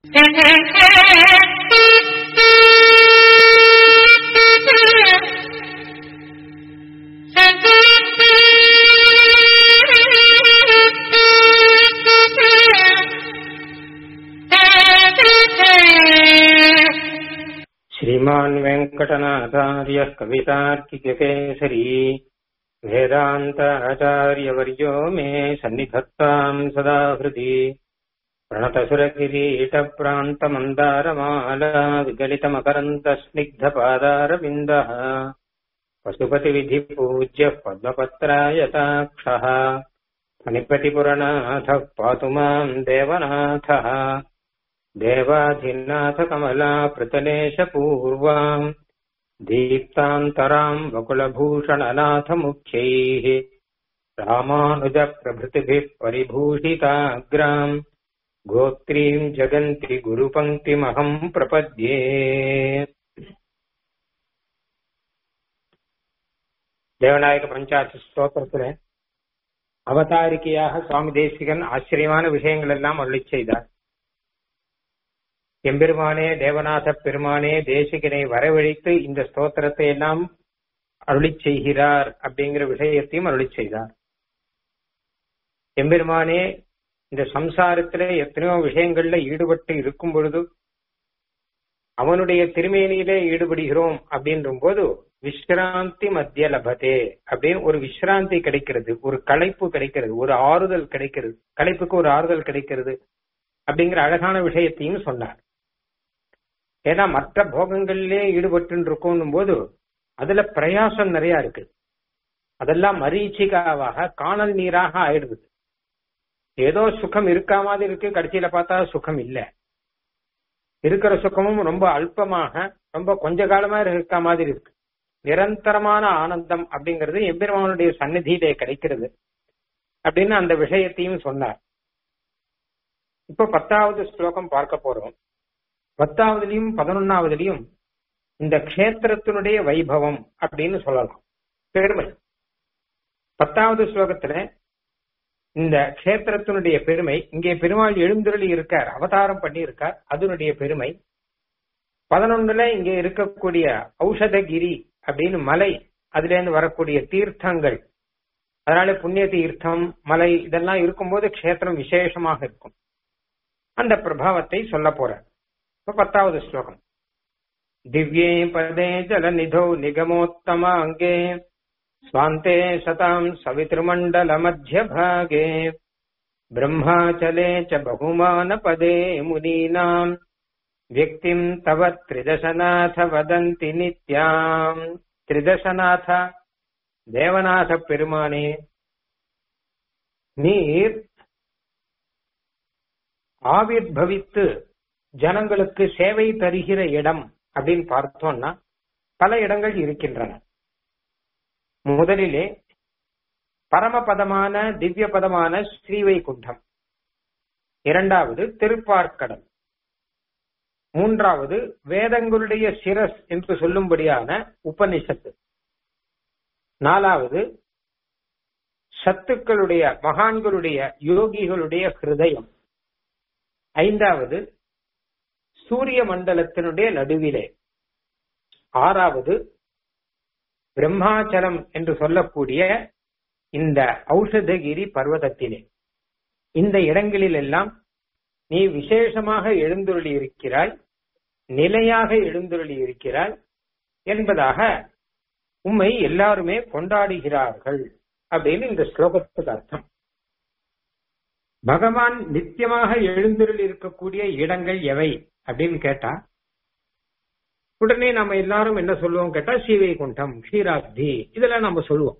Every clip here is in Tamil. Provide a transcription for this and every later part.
श्रीमान् वेङ्कटनाथार्यः कवितार्किककेसरी वेदान्ताचार्यवर्यो मे सन्निधत्ताम् सदा हृदि प्रणतसुरकिरीटप्रान्तमन्दारमाला विगलितमकरन्तस्निग्धपादारविन्दः पशुपतिविधिपूज्यः पद्मपत्रायताक्षः फणिपतिपुरनाथः पातु माम् देवनाथः देवाधिनाथकमलापृतलेशपूर्वाम् दीप्तान्तराम् वकुलभूषणनाथमुख्यैः रामानुजप्रभृतिभिः परिभूषिताग्राम् गोत्रीम् जगन्ति गुरुपङ्क्तिमहम् प्रपद्ये தேவநாயக பஞ்சாட்சி ஸ்தோத்திரத்துல அவதாரிக்கையாக சுவாமி தேசிகன் ஆச்சரியமான விஷயங்கள் எல்லாம் அருளி செய்தார் எம்பெருமானே தேவநாத பெருமானே தேசிகனை வரவழைத்து இந்த ஸ்தோத்திரத்தை எல்லாம் அருளி செய்கிறார் அப்படிங்கிற விஷயத்தையும் அருளி செய்தார் எம்பெருமானே இந்த சம்சாரத்துல எத்தனையோ விஷயங்கள்ல ஈடுபட்டு இருக்கும் பொழுது அவனுடைய திருமேனியிலே ஈடுபடுகிறோம் அப்படின்ற போது விஸ்ராந்தி மத்திய லபதே அப்படின்னு ஒரு விஸ்ராந்தி கிடைக்கிறது ஒரு களைப்பு கிடைக்கிறது ஒரு ஆறுதல் கிடைக்கிறது களைப்புக்கு ஒரு ஆறுதல் கிடைக்கிறது அப்படிங்கிற அழகான விஷயத்தையும் சொன்னார் ஏன்னா மற்ற போகங்களிலே ஈடுபட்டு இருக்கோம் போது அதுல பிரயாசம் நிறைய இருக்கு அதெல்லாம் மரீச்சிகாவாக காணல் நீராக ஆயிடுது ஏதோ சுகம் இருக்கா மாதிரி இருக்கு கடைசியில பார்த்தா சுகம் இல்ல இருக்கிற சுகமும் ரொம்ப அல்பமாக ரொம்ப கொஞ்ச காலமா இருக்க மாதிரி இருக்கு நிரந்தரமான ஆனந்தம் அப்படிங்கிறது எம்பெருமானுடைய சந்நிதியிலே கிடைக்கிறது அப்படின்னு அந்த விஷயத்தையும் சொன்னார் இப்ப பத்தாவது ஸ்லோகம் பார்க்க போறோம் பத்தாவதுலயும் பதினொன்னாவதுலயும் இந்த கஷேத்திரத்தினுடைய வைபவம் அப்படின்னு சொல்லலாம் பெருமை பத்தாவது ஸ்லோகத்துல இந்த கஷேத்திரத்தினுடைய பெருமை இங்கே பெருமாள் எழுந்துருளி இருக்கார் அவதாரம் பண்ணி இருக்கார் அதனுடைய பெருமை பதினொன்னுல இங்கே இருக்கக்கூடிய ஔஷதகிரி அப்படின்னு மலை அதுல இருந்து வரக்கூடிய தீர்த்தங்கள் அதனால புண்ணிய தீர்த்தம் மலை இதெல்லாம் இருக்கும்போது கஷேத்திரம் விசேஷமாக இருக்கும் அந்த பிரபாவத்தை சொல்ல போற இப்ப பத்தாவது ஸ்லோகம் திவ்யே பதே ஜலநிதௌ நிகமோத்தமாங்கே स्वान्ते सताम् सवितृमण्डलमध्यभागे ब्रह्माचले च बहुमानपदे मुनीनाम् व्यक्तिम् तव त्रिदशनाथ वदन्ति नित्याम् त्रिदशनाथ தேவநாத பெருமானே நீர் ஆவிர்பவித்து ஜனங்களுக்கு சேவை தருகிற இடம் அப்படின்னு பார்த்தோம்னா பல இடங்கள் இருக்கின்றன முதலிலே பரமபதமான திவ்ய பதமான ஸ்ரீவைகுண்டம் இரண்டாவது திருப்பார்க்கடல் மூன்றாவது வேதங்களுடைய சிரஸ் என்று சொல்லும்படியான உபனிஷத்து நாலாவது சத்துக்களுடைய மகான்களுடைய யோகிகளுடைய ஹிருதயம் ஐந்தாவது சூரிய மண்டலத்தினுடைய நடுவிலே ஆறாவது பிரம்மாச்சலம் என்று சொல்லக்கூடிய இந்த ஔஷதகிரி பர்வதத்திலே இந்த இடங்களில் எல்லாம் நீ விசேஷமாக எழுந்துருளி இருக்கிறாய் நிலையாக எழுந்துருளி இருக்கிறாய் என்பதாக உம்மை எல்லாருமே கொண்டாடுகிறார்கள் அப்படின்னு இந்த ஸ்லோகத்துக்கு அர்த்தம் பகவான் நித்தியமாக எழுந்துருள் இருக்கக்கூடிய இடங்கள் எவை அப்படின்னு கேட்டா உடனே நம்ம எல்லாரும் என்ன சொல்லுவோம் கேட்டா ஸ்ரீவைகுண்டம் ஷீராப்தி இதெல்லாம் நம்ம சொல்லுவோம்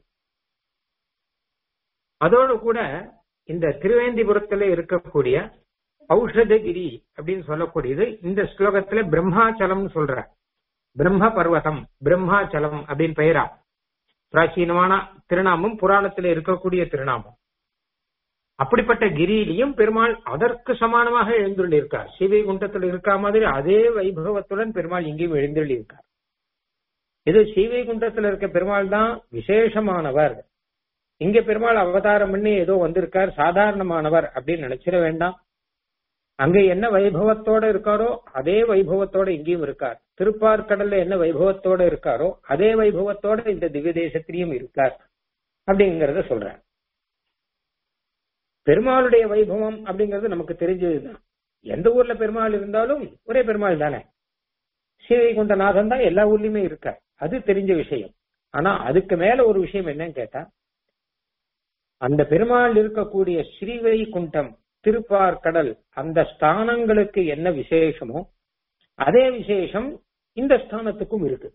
அதோடு கூட இந்த திருவேந்திபுரத்துல இருக்கக்கூடிய ஔஷதகிரி அப்படின்னு சொல்லக்கூடியது இந்த ஸ்லோகத்துல பிரம்மாச்சலம் சொல்ற பிரம்ம பர்வதம் பிரம்மாச்சலம் அப்படின்னு பெயரா பிராச்சீனமான திருநாமம் புராணத்துல இருக்கக்கூடிய திருநாமம் அப்படிப்பட்ட கிரியிலையும் பெருமாள் அதற்கு சமானமாக எழுந்துள்ளி இருக்கார் ஸ்ரீவைகுண்டத்தில் இருக்கா மாதிரி அதே வைபவத்துடன் பெருமாள் இங்கேயும் எழுந்துள்ளி இருக்கார் இது ஸ்ரீவைகுண்டத்தில் இருக்க பெருமாள் தான் விசேஷமானவர் இங்க பெருமாள் அவதாரம் பண்ணி ஏதோ வந்திருக்கார் சாதாரணமானவர் அப்படின்னு நினைச்சிட வேண்டாம் அங்க என்ன வைபவத்தோட இருக்காரோ அதே வைபவத்தோட இங்கேயும் இருக்கார் திருப்பார்கடல்ல என்ன வைபவத்தோட இருக்காரோ அதே வைபவத்தோட இந்த திவ்ய தேசத்திலையும் இருக்கார் அப்படிங்கறத சொல்றேன் பெருமாளுடைய வைபவம் அப்படிங்கிறது நமக்கு தெரிஞ்சதுதான் எந்த ஊர்ல பெருமாள் இருந்தாலும் ஒரே பெருமாள் தானே ஸ்ரீவைகுண்டநாதன் தான் எல்லா ஊர்லயுமே இருக்கார் அது தெரிஞ்ச விஷயம் ஆனா அதுக்கு மேல ஒரு விஷயம் என்னன்னு கேட்டா அந்த பெருமாள் இருக்கக்கூடிய ஸ்ரீவைகுண்டம் திருப்பார்கடல் அந்த ஸ்தானங்களுக்கு என்ன விசேஷமோ அதே விசேஷம் இந்த ஸ்தானத்துக்கும் இருக்கு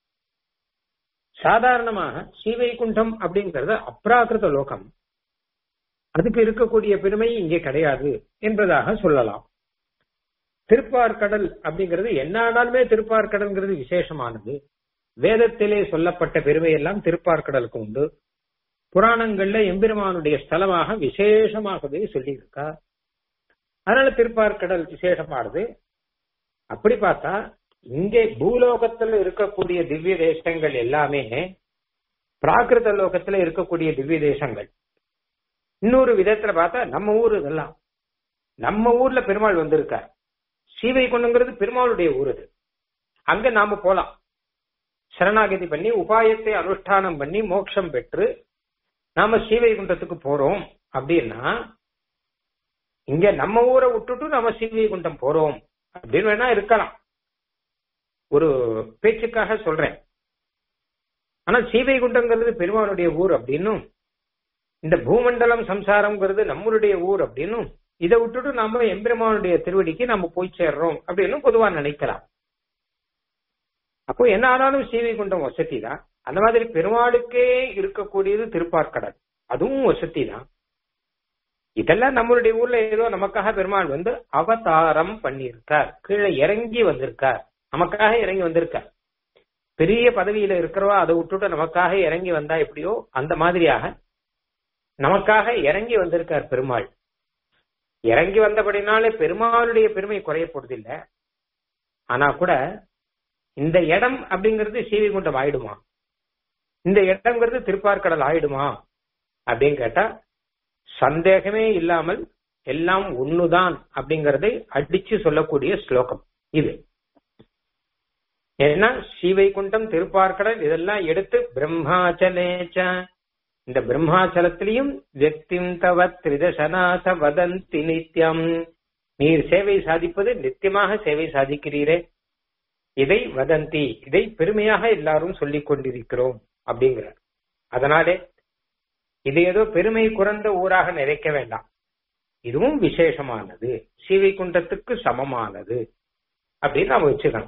சாதாரணமாக ஸ்ரீவைகுண்டம் அப்படிங்கறது அப்ராகிருத லோகம் அதுக்கு இருக்கக்கூடிய பெருமை இங்கே கிடையாது என்பதாக சொல்லலாம் திருப்பார்கடல் அப்படிங்கிறது என்ன ஆனாலுமே திருப்பார்கடல்ங்கிறது விசேஷமானது வேதத்திலே சொல்லப்பட்ட பெருமை எல்லாம் திருப்பார்கடலுக்கு உண்டு புராணங்கள்ல எம்பெருமானுடைய ஸ்தலமாக விசேஷமாகவே சொல்லியிருக்கா அதனால திருப்பார்கடல் விசேஷமானது அப்படி பார்த்தா இங்கே பூலோகத்துல இருக்கக்கூடிய திவ்ய தேசங்கள் எல்லாமே பிராகிருத லோகத்துல இருக்கக்கூடிய திவ்ய தேசங்கள் இன்னொரு விதத்துல பார்த்தா நம்ம ஊர் இதெல்லாம் நம்ம ஊர்ல பெருமாள் வந்திருக்கார் ஸ்ரீவைகுண்டங்கிறது பெருமாளுடைய ஊர் அது அங்க நாம போலாம் சரணாகதி பண்ணி உபாயத்தை அனுஷ்டானம் பண்ணி மோட்சம் பெற்று நாம ஸ்ரீவைகுண்டத்துக்கு போறோம் அப்படின்னா இங்க நம்ம ஊரை விட்டுட்டு நம்ம ஸ்ரீவைகுண்டம் போறோம் அப்படின்னு வேணா இருக்கலாம் ஒரு பேச்சுக்காக சொல்றேன் ஆனா ஸ்ரீவைகுண்டங்கிறது பெருமாளுடைய ஊர் அப்படின்னும் இந்த பூமண்டலம் சம்சாரம்ங்கிறது நம்மளுடைய ஊர் அப்படின்னும் இதை விட்டுட்டு நம்ம எம்பெருமானுடைய திருவடிக்கு நம்ம போய் சேர்றோம் அப்படின்னு பொதுவா நினைக்கலாம் அப்போ என்ன ஆனாலும் ஸ்ரீவைகுண்டம் வசதி தான் அந்த மாதிரி பெருமாளுக்கே இருக்கக்கூடியது திருப்பார்கடல் அதுவும் வசதி தான் இதெல்லாம் நம்மளுடைய ஊர்ல ஏதோ நமக்காக பெருமாள் வந்து அவதாரம் பண்ணியிருக்கார் கீழே இறங்கி வந்திருக்கார் நமக்காக இறங்கி வந்திருக்கார் பெரிய பதவியில இருக்கிறவா அதை விட்டுட்டு நமக்காக இறங்கி வந்தா எப்படியோ அந்த மாதிரியாக நமக்காக இறங்கி வந்திருக்கார் பெருமாள் இறங்கி வந்தபடினாலே பெருமாளுடைய பெருமை குறைய போறதில்ல ஆனா கூட இந்த இடம் அப்படிங்கிறது சீவிகுண்டம் ஆயிடுமா இந்த இடம்ங்கிறது திருப்பார்கடல் ஆயிடுமா அப்படின்னு கேட்டா சந்தேகமே இல்லாமல் எல்லாம் ஒண்ணுதான் அப்படிங்கறதை அடிச்சு சொல்லக்கூடிய ஸ்லோகம் இது ஏன்னா ஸ்ரீவைகுண்டம் திருப்பார்கடல் இதெல்லாம் எடுத்து பிரம்மாச்சலேச்ச இந்த பிரம்மாச்சலத்திலையும் வெக்திம் தவ திரிதசநாத வதந்தி நித்யம் நீர் சேவை சாதிப்பது நித்தியமாக சேவை சாதிக்கிறீரே இதை வதந்தி இதை பெருமையாக எல்லாரும் சொல்லிக் கொண்டிருக்கிறோம் அப்படிங்கிறார் அதனாலே இது ஏதோ பெருமை குறைந்த ஊராக நினைக்க வேண்டாம் இதுவும் விசேஷமானது ஸ்ரீவைகுண்டத்துக்கு சமமானது அப்படின்னு நாம வச்சுக்கணும்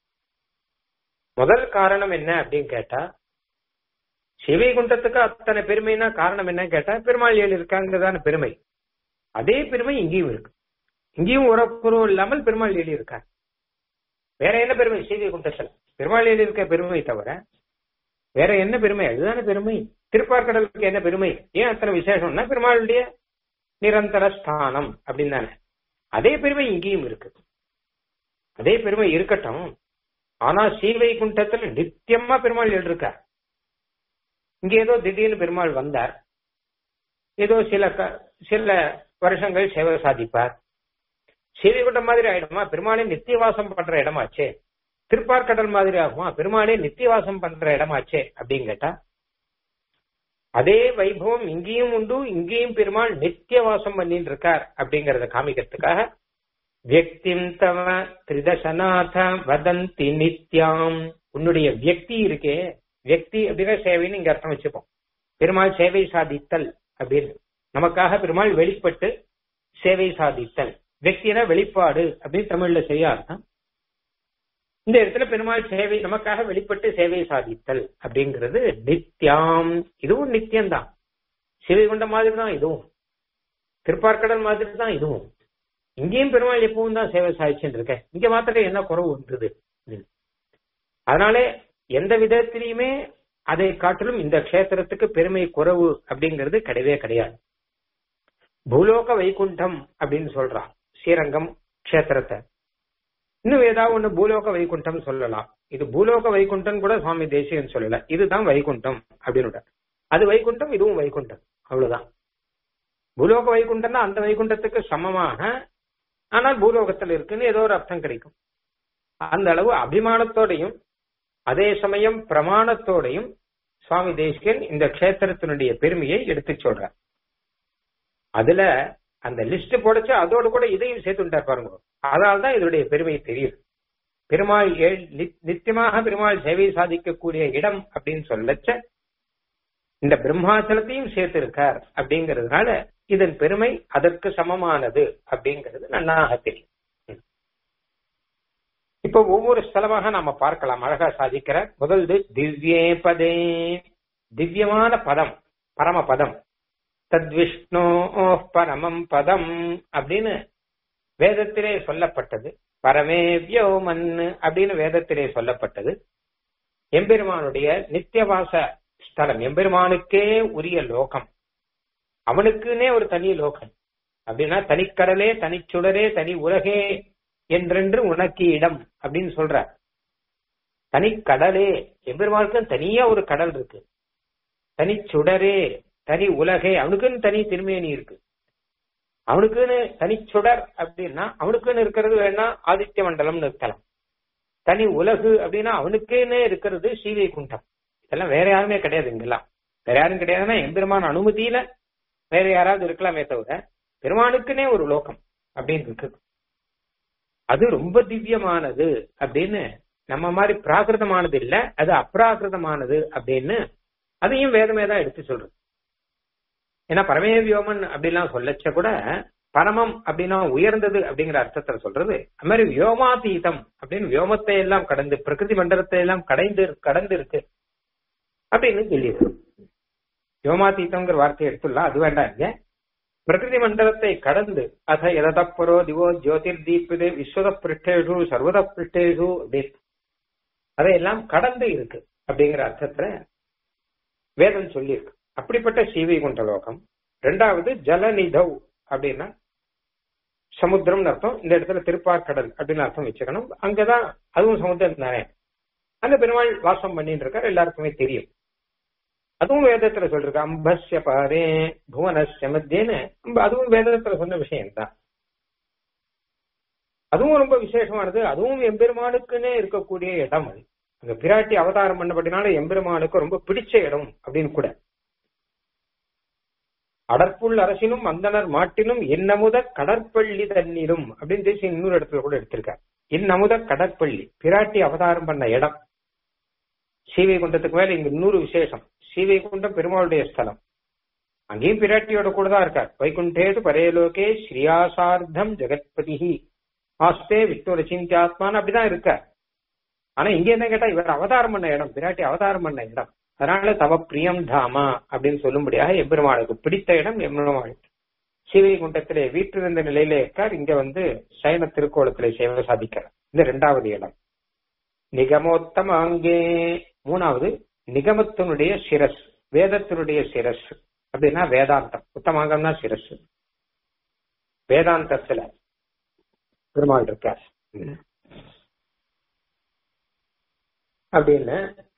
முதல் காரணம் என்ன அப்படின்னு கேட்டா சிவைகுண்டத்துக்கு அத்தனை பெருமைனா காரணம் என்ன கேட்டா பெருமாள் ஏழு இருக்காங்கதான பெருமை அதே பெருமை இங்கேயும் இருக்கு இங்கேயும் உறப்புறவு இல்லாமல் பெருமாள் ஏழு இருக்கார் வேற என்ன பெருமை ஸ்ரீவைகுண்டத்தில் பெருமாள் ஏழு இருக்க பெருமை தவிர வேற என்ன பெருமை அதுதானே பெருமை திருப்பார்கடலுக்கு என்ன பெருமை ஏன் அத்தனை விசேஷம்னா பெருமாளுடைய நிரந்தர ஸ்தானம் அப்படின்னு தானே அதே பெருமை இங்கேயும் இருக்கு அதே பெருமை இருக்கட்டும் ஆனா ஸ்ரீவைகுண்டத்துல நித்தியமா பெருமாள் எழுதிருக்கார் இங்க ஏதோ திடீர்னு பெருமாள் வந்தார் ஏதோ சில சில வருஷங்கள் சேவை சாதிப்பார் ஸ்ரீவைகுண்டம் மாதிரி ஆயிடுமா பெருமாளே நித்தியவாசம் பண்ற இடமாச்சே திருப்பார்கடல் மாதிரி ஆகுமா பெருமாளே நித்தியவாசம் பண்ற இடமாச்சே அப்படின்னு கேட்டா அதே வைபவம் இங்கேயும் உண்டு இங்கேயும் பெருமாள் நித்தியவாசம் பண்ணிட்டு இருக்கார் அப்படிங்கறத காமிக்கிறதுக்காக வியக்திம் தவ திரிதசநாத வதந்தி நித்யாம் உன்னுடைய வியக்தி இருக்கே வியக்தி அப்படின்னா சேவைன்னு இங்க அர்த்தம் வச்சுப்போம் பெருமாள் சேவை சாதித்தல் அப்படின்னு நமக்காக பெருமாள் வெளிப்பட்டு சேவை சாதித்தல் வியக்தினா வெளிப்பாடு அப்படின்னு தமிழ்ல செய்ய அர்த்தம் இந்த இடத்துல பெருமாள் சேவை நமக்காக வெளிப்பட்டு சேவை சாதித்தல் அப்படிங்கிறது நித்யாம் இதுவும் நித்தியம்தான் சிவை கொண்ட மாதிரி தான் இதுவும் திருப்பார்கடல் மாதிரி தான் இதுவும் இங்கேயும் பெருமாள் எப்பவும் தான் சேவை சாதிச்சுட்டு இருக்க இங்க மாத்திரம் என்ன குறவு வந்தது அதனாலே எந்த விதத்திலையுமே அதை காட்டிலும் இந்த கஷேத்திரத்துக்கு பெருமை குறவு அப்படிங்கிறது கிடையவே கிடையாது பூலோக வைகுண்டம் அப்படின்னு சொல்றான் ஸ்ரீரங்கம் கஷேத்திரத்தை இன்னும் ஏதாவது ஒண்ணு பூலோக வைகுண்டம் சொல்லலாம் இது பூலோக வைகுண்டம் கூட சுவாமி தேசியன் சொல்லல இதுதான் வைகுண்டம் அப்படின்னு அது வைகுண்டம் இதுவும் வைகுண்டம் அவ்வளவுதான் பூலோக வைகுண்டம்னா அந்த வைகுண்டத்துக்கு சமமாக ஆனால் பூலோகத்தில் இருக்குன்னு ஏதோ ஒரு அர்த்தம் கிடைக்கும் அந்த அளவு அபிமானத்தோடையும் அதே சமயம் பிரமாணத்தோடையும் சுவாமி தேசிகன் இந்த கஷேத்திரத்தினுடைய பெருமையை எடுத்து சொல்றார் அதுல அந்த லிஸ்ட் போடச்சு அதோடு கூட இதையும் சேர்த்துட்டார் பாருங்க அதனால்தான் இதனுடைய பெருமை தெரியும் பெருமாள் நித்தியமாக பெருமாள் சேவை சாதிக்கக்கூடிய இடம் அப்படின்னு சொல்லச்ச இந்த பிரம்மாச்சலத்தையும் சேர்த்திருக்கார் அப்படிங்கிறதுனால இதன் பெருமை அதற்கு சமமானது அப்படிங்கிறது நன்னாக தெரியும் இப்போ ஒவ்வொரு ஸ்தலமாக நாம பார்க்கலாம் அழகா சாதிக்கிற முதல்து திவ்யே பதே திவ்யமான பதம் பரம பதம் தத்விஷ்ணோ பரமம் பதம் அப்படின்னு வேதத்திலே சொல்லப்பட்டது பரமே வியோமன் அப்படின்னு வேதத்திலே சொல்லப்பட்டது எம்பெருமானுடைய நித்தியவாச ஸ்தலம் எம்பெருமானுக்கே உரிய லோகம் அவனுக்குன்னே ஒரு தனி லோகம் அப்படின்னா தனிக்கடலே தனிச்சுடரே தனி உலகே என்றென்று உனக்கு இடம் அப்படின்னு சொல்ற தனி கடலே எம்பெருமானுக்கு தனியா ஒரு கடல் இருக்கு தனி சுடரே தனி உலகே அவனுக்குன்னு தனி திருமேனி இருக்கு அவனுக்குன்னு தனி சுடர் அப்படின்னா அவனுக்குன்னு இருக்கிறது வேணா ஆதித்ய மண்டலம்னு இருக்கலாம் தனி உலகு அப்படின்னா அவனுக்குன்னு இருக்கிறது சீவை குண்டம் இதெல்லாம் வேற யாருமே கிடையாது இங்கெல்லாம் வேற யாரும் கிடையாதுன்னா எம்பெருமான அனுமதியில வேற யாராவது இருக்கலாமே தவிர பெருமானுக்குன்னே ஒரு லோகம் அப்படின்னு இருக்கு அது ரொம்ப திவ்யமானது அப்படின்னு நம்ம மாதிரி பிராகிருதமானது இல்ல அது அப்ராகிருதமானது அப்படின்னு அதையும் வேதமே தான் எடுத்து சொல்றது ஏன்னா பரமே வியோமன் அப்படிலாம் சொல்லச்ச கூட பரமம் அப்படின்னா உயர்ந்தது அப்படிங்கிற அர்த்தத்துல சொல்றது அது மாதிரி வியோமாதீதம் அப்படின்னு வியோமத்தை எல்லாம் கடந்து பிரகிருதி மண்டலத்தை எல்லாம் கடைந்து கடந்து இருக்கு அப்படின்னு சொல்லியிருக்கு வியோமாதீதம்ங்கிற வார்த்தையை எடுத்துடலாம் அது வேண்டாம் இங்க பிரகிருதி மண்டலத்தை கடந்து அத எதப்பரோ திவோ ஜோதிர் தீபிது விஸ்வத பிருஷ்டேஷு சர்வத பிருஷ்டேஷு அப்படின்னு அதையெல்லாம் கடந்து இருக்கு அப்படிங்கிற அர்த்தத்துல வேதம் சொல்லியிருக்கு அப்படிப்பட்ட சீவை குண்ட லோகம் ரெண்டாவது ஜலநிதவ் அப்படின்னா சமுத்திரம்னு அர்த்தம் இந்த இடத்துல திருப்பார்கடல் அப்படின்னு அர்த்தம் வச்சுக்கணும் அங்கதான் அதுவும் சமுத்திரம் தானே அங்க பெருமாள் வாசம் பண்ணிட்டு இருக்காரு எல்லாருக்குமே தெரியும் அதுவும் வேதத்துல சொல்றது அம்பஸ்ய பாரே புவனஸ்ய மத்தியன்னு அதுவும் வேதத்துல சொன்ன விஷயம் தான் அதுவும் ரொம்ப விசேஷமானது அதுவும் எம்பெருமானுக்குன்னே இருக்கக்கூடிய இடம் அது அங்க பிராட்டி அவதாரம் பண்ணப்பட்டனால எம்பெருமானுக்கு ரொம்ப பிடிச்ச இடம் அப்படின்னு கூட அடற்புள் அரசினும் அந்தனர் மாட்டினும் என்னமுத கடற்பள்ளி தண்ணீரும் அப்படின்னு தேசி இன்னொரு இடத்துல கூட எடுத்திருக்கார் இன்னமுத கடற்பள்ளி பிராட்டி அவதாரம் பண்ண இடம் சீவை குண்டத்துக்கு மேல இங்க இன்னொரு விசேஷம் சீவை குண்டம் பெருமாளுடைய ஸ்தலம் அங்கேயும் பிராட்டியோட கூட தான் இருக்கார் வைகுண்டேது பரேலோகே ஸ்ரீயாசார்த்தம் ஜெகத்பதி ஆஸ்தே விட்டோர சிந்தியாத்மான்னு அப்படிதான் இருக்கார் ஆனா இங்க என்ன கேட்டா இவர் அவதாரம் பண்ண இடம் பிராட்டி அவதாரம் பண்ண இடம் அதனால தவ பிரியம் தாமா அப்படின்னு சொல்லும்படியாக எம்பெருமானுக்கு பிடித்த இடம் எம்பெருமாள் சிவை குண்டத்திலே வீற்றிருந்த நிலையிலே இருக்கார் இங்க வந்து சைன திருக்கோலத்திலே சேவை சாதிக்கிறார் இந்த ரெண்டாவது இடம் நிகமோத்தம அங்கே மூணாவது நிகமத்தினுடைய சிரஸ் வேதத்தினுடைய சிரஸ் அப்படின்னா வேதாந்தம் உத்தமாங்கம்னா சிரஸ் வேதாந்தத்துல பெருமாள் இருக்கார் அப்படின்னு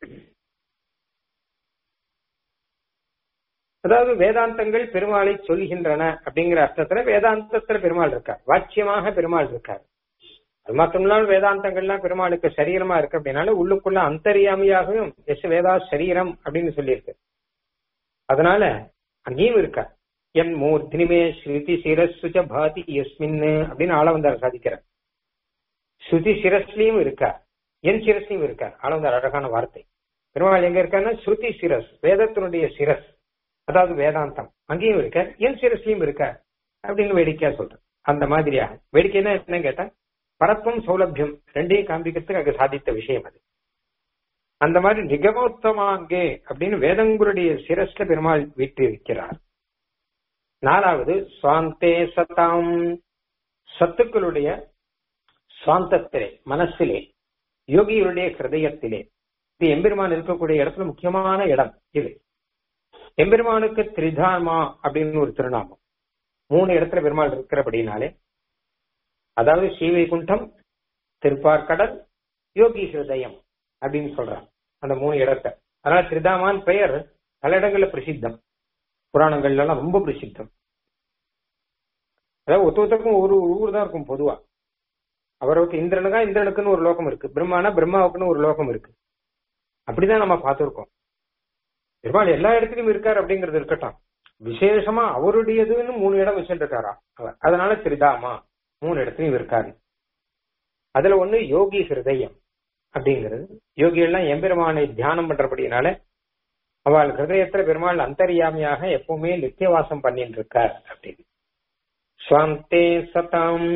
அதாவது வேதாந்தங்கள் பெருமாளை சொல்கின்றன அப்படிங்கிற அர்த்தத்துல வேதாந்தத்துல பெருமாள் இருக்கார் வாட்சியமாக பெருமாள் இருக்கார் அது மட்டுமில்லாமல் வேதாந்தங்கள்லாம் பெருமாளுக்கு சரீரமா இருக்கு அப்படின்னால உள்ளுக்குள்ள அந்தரியாமையாகவும் எஸ் வேதா சரீரம் அப்படின்னு சொல்லியிருக்கு அதனால அங்கேயும் இருக்கா என் மூர்த்தினிமே ஸ்ருதி சிரஸ்சுச்ச பாதி எஸ்மின் அப்படின்னு ஆளவந்தார் சாதிக்கிறார் ஸ்ருதி சிரஸ்லயும் இருக்கா என் சிரஸ்லயும் இருக்கா ஆளவந்தார் அழகான வார்த்தை பெருமாள் எங்க இருக்காருன்னா ஸ்ருதி சிரஸ் வேதத்தினுடைய சிரஸ் அதாவது வேதாந்தம் அங்கேயும் இருக்க என் சிரஸ்லயும் இருக்க அப்படின்னு வேடிக்கையா சொல்றேன் அந்த மாதிரியா வேடிக்கைன்னா என்ன கேட்டா பரத்துவம் சௌலபியம் ரெண்டையும் காண்பிக்கிறதுக்கு அங்க சாதித்த விஷயம் அது அந்த மாதிரி நிகமோத்தமாங்கே அப்படின்னு வேதங்குருடைய சிரஸ்ல பெருமாள் வீற்றிருக்கிறார் நாலாவது சுவாந்தே சதாம் சத்துக்களுடைய சுவாந்தத்திலே மனசிலே யோகியுடைய ஹிருதயத்திலே இது எம்பெருமான் இருக்கக்கூடிய இடத்துல முக்கியமான இடம் இது எம்பெருமானுக்கு திரிதாமா அப்படின்னு ஒரு திருநாமம் மூணு இடத்துல பெருமாள் இருக்கிறபடினாலே அதாவது ஸ்ரீவைகுண்டம் திருப்பார்கடல் யோகி ஹிருதயம் அப்படின்னு சொல்றாங்க அந்த மூணு இடத்த அதனால திரிதாமான் பெயர் பல இடங்கள்ல பிரசித்தம் புராணங்கள்ல எல்லாம் ரொம்ப பிரசித்தம் அதாவது ஒருத்த ஒருத்தருக்கும் ஒரு ஊர் தான் இருக்கும் பொதுவா அவருக்கு இந்திரனுக்கா இந்திரனுக்குன்னு ஒரு லோகம் இருக்கு பிரம்மானா பிரம்மாவுக்குன்னு ஒரு லோகம் இருக்கு அப்படிதான் நம்ம பார்த்திருக்கோம் பெருமாள் எல்லா இடத்துலயும் இருக்காரு அப்படிங்கிறது இருக்கட்டும் விசேஷமா அவருடையதுன்னு மூணு இடம் வச்சுருக்காரா அவர் அதனால திரிதாமா மூணு இடத்துலயும் இருக்காரு அதுல ஒண்ணு யோகி ஹிருதயம் அப்படிங்கிறது யோகிகள்லாம் எம்பெருமானை தியானம் பண்றபடினால அவள் ஹிருதயத்துல பெருமாள் அந்தரியாமியாக எப்பவுமே நித்தியவாசம் பண்ணிட்டு இருக்கார் அப்படின்னு ஸ்வாந்தே சதாம்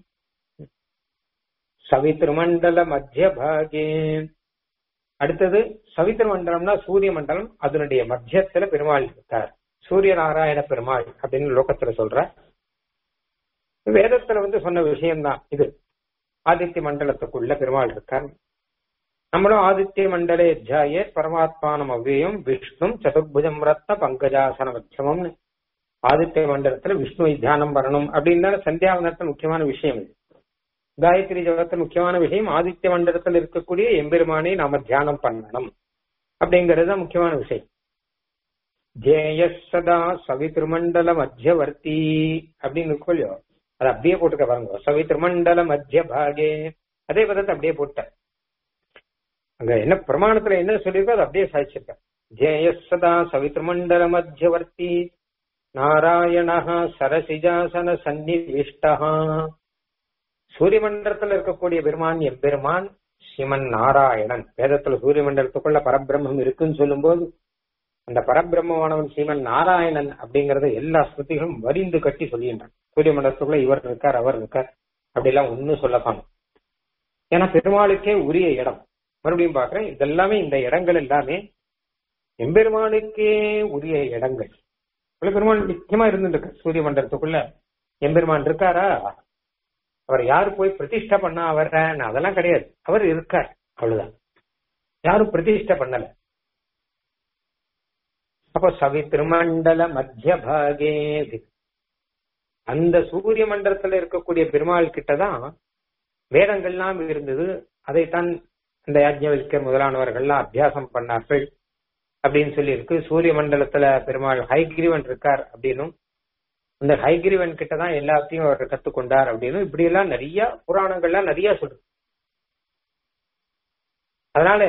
சவித்ருமண்டல மத்திய பாகே அடுத்தது சவித்திர மண்டலம்னா சூரிய மண்டலம் அதனுடைய மத்தியத்துல பெருமாள் இருக்கார் சூரிய நாராயண பெருமாள் அப்படின்னு லோகத்துல சொல்ற வேதத்துல வந்து சொன்ன விஷயம்தான் இது ஆதித்ய மண்டலத்துக்குள்ள பெருமாள் இருக்கார் நம்மளும் ஆதித்ய மண்டலே ஜாயே பரமாத்மானம் அவ்வியம் விஷ்ணும் சதுர்புஜம் ரத்ன பங்கஜாசன மத்தியமம்னு ஆதித்ய மண்டலத்துல விஷ்ணுவை தியானம் பண்ணணும் அப்படின்னு சந்தியாவனத்தில் முக்கியமான விஷயம் இது காயத்ரி ஜபத்தில் முக்கியமான விஷயம் ஆதித்ய மண்டலத்தில் இருக்கக்கூடிய எம்பெருமானை நாம தியானம் பண்ணணும் அப்படிங்கிறது தான் முக்கியமான விஷயம் ஜேய சதா சவித்ருமண்டல மத்தியவர்த்தி அப்படின்னு இருக்கும் இல்லையோ அதை அப்படியே போட்டுக்க பாருங்க சவித்ருமண்டல மத்திய பாகே அதே பதத்தை அப்படியே போட்ட அங்க என்ன பிரமாணத்துல என்ன சொல்லியிருக்கோ அதை அப்படியே சாதிச்சிருக்க ஜேய சதா சவித்ருமண்டல மத்தியவர்த்தி நாராயண சரசிஜாசன சந்நிவிஷ்டா சூரிய மண்டலத்துல இருக்கக்கூடிய பெருமான் எம்பெருமான் சிவன் நாராயணன் வேதத்துல சூரிய மண்டலத்துக்குள்ள பரபிரம்மம் இருக்குன்னு சொல்லும்போது அந்த பரபிரம்மமானவன் சீமன் நாராயணன் அப்படிங்கறத எல்லா ஸ்ருதிகளும் வரிந்து கட்டி சொல்லின்றான் சூரிய மண்டலத்துக்குள்ள இவர் இருக்கார் அவர் இருக்கார் அப்படிலாம் ஒன்னும் சொல்லப்பாங்க ஏன்னா பெருமாளுக்கே உரிய இடம் மறுபடியும் பாக்குறேன் இதெல்லாமே இந்த இடங்கள் எல்லாமே எம்பெருமானுக்கே உரிய இடங்கள் பெருமாள் நிச்சயமா இருந்துருக்கு சூரிய மண்டலத்துக்குள்ள எம்பெருமான் இருக்காரா அவர் யாரு போய் பிரதிஷ்டை பண்ணா அவர் அதெல்லாம் கிடையாது அவர் இருக்கார் அவ்வளவுதான் யாரும் பிரதிஷ்டை பண்ணல அப்போ சவி திருமண்டல மத்திய பாகே அந்த சூரிய மண்டலத்துல இருக்கக்கூடிய பெருமாள் கிட்டதான் வேதங்கள்லாம் இருந்தது அதைத்தான் இந்த யாஜ்ஞவல்கர் முதலானவர்கள்லாம் அபியாசம் பண்ணார்கள் அப்படின்னு சொல்லி இருக்கு சூரிய மண்டலத்துல பெருமாள் ஹைகிரீவன் இருக்கார் அப்படின்னும் இந்த ஹைகிரீவன் கிட்ட தான் எல்லாத்தையும் அவர் கத்துக்கொண்டார் அப்படின்னு இப்படி எல்லாம் நிறைய புராணங்கள்லாம் நிறைய சொல்லுது அதனால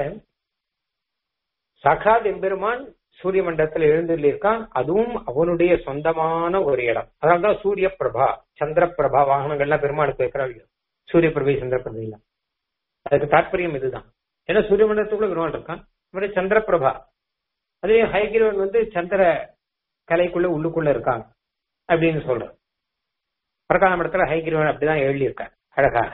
சகாத் எம்பெருமான் சூரிய மண்டலத்தில் எழுந்துள்ள இருக்கான் அதுவும் அவனுடைய சொந்தமான ஒரு இடம் அதனால்தான் சூரிய பிரபா சந்திர பிரபா வாகனங்கள்லாம் பெருமாளுக்கு வைக்கிறாங்க சூரிய பிரபை சந்திர பிரபை எல்லாம் அதுக்கு தாற்பயம் இதுதான் ஏன்னா சூரிய மண்டலத்துக்குள்ள பெருமாள் இருக்கான் மாதிரி சந்திர பிரபா அதே ஹைகிரவன் வந்து சந்திர கலைக்குள்ள உள்ளுக்குள்ள இருக்காங்க அப்படின்னு சொல்றோம் பிரகான மடத்துல ஹைகிரவன் அப்படிதான் எழுதியிருக்கார் அழகாக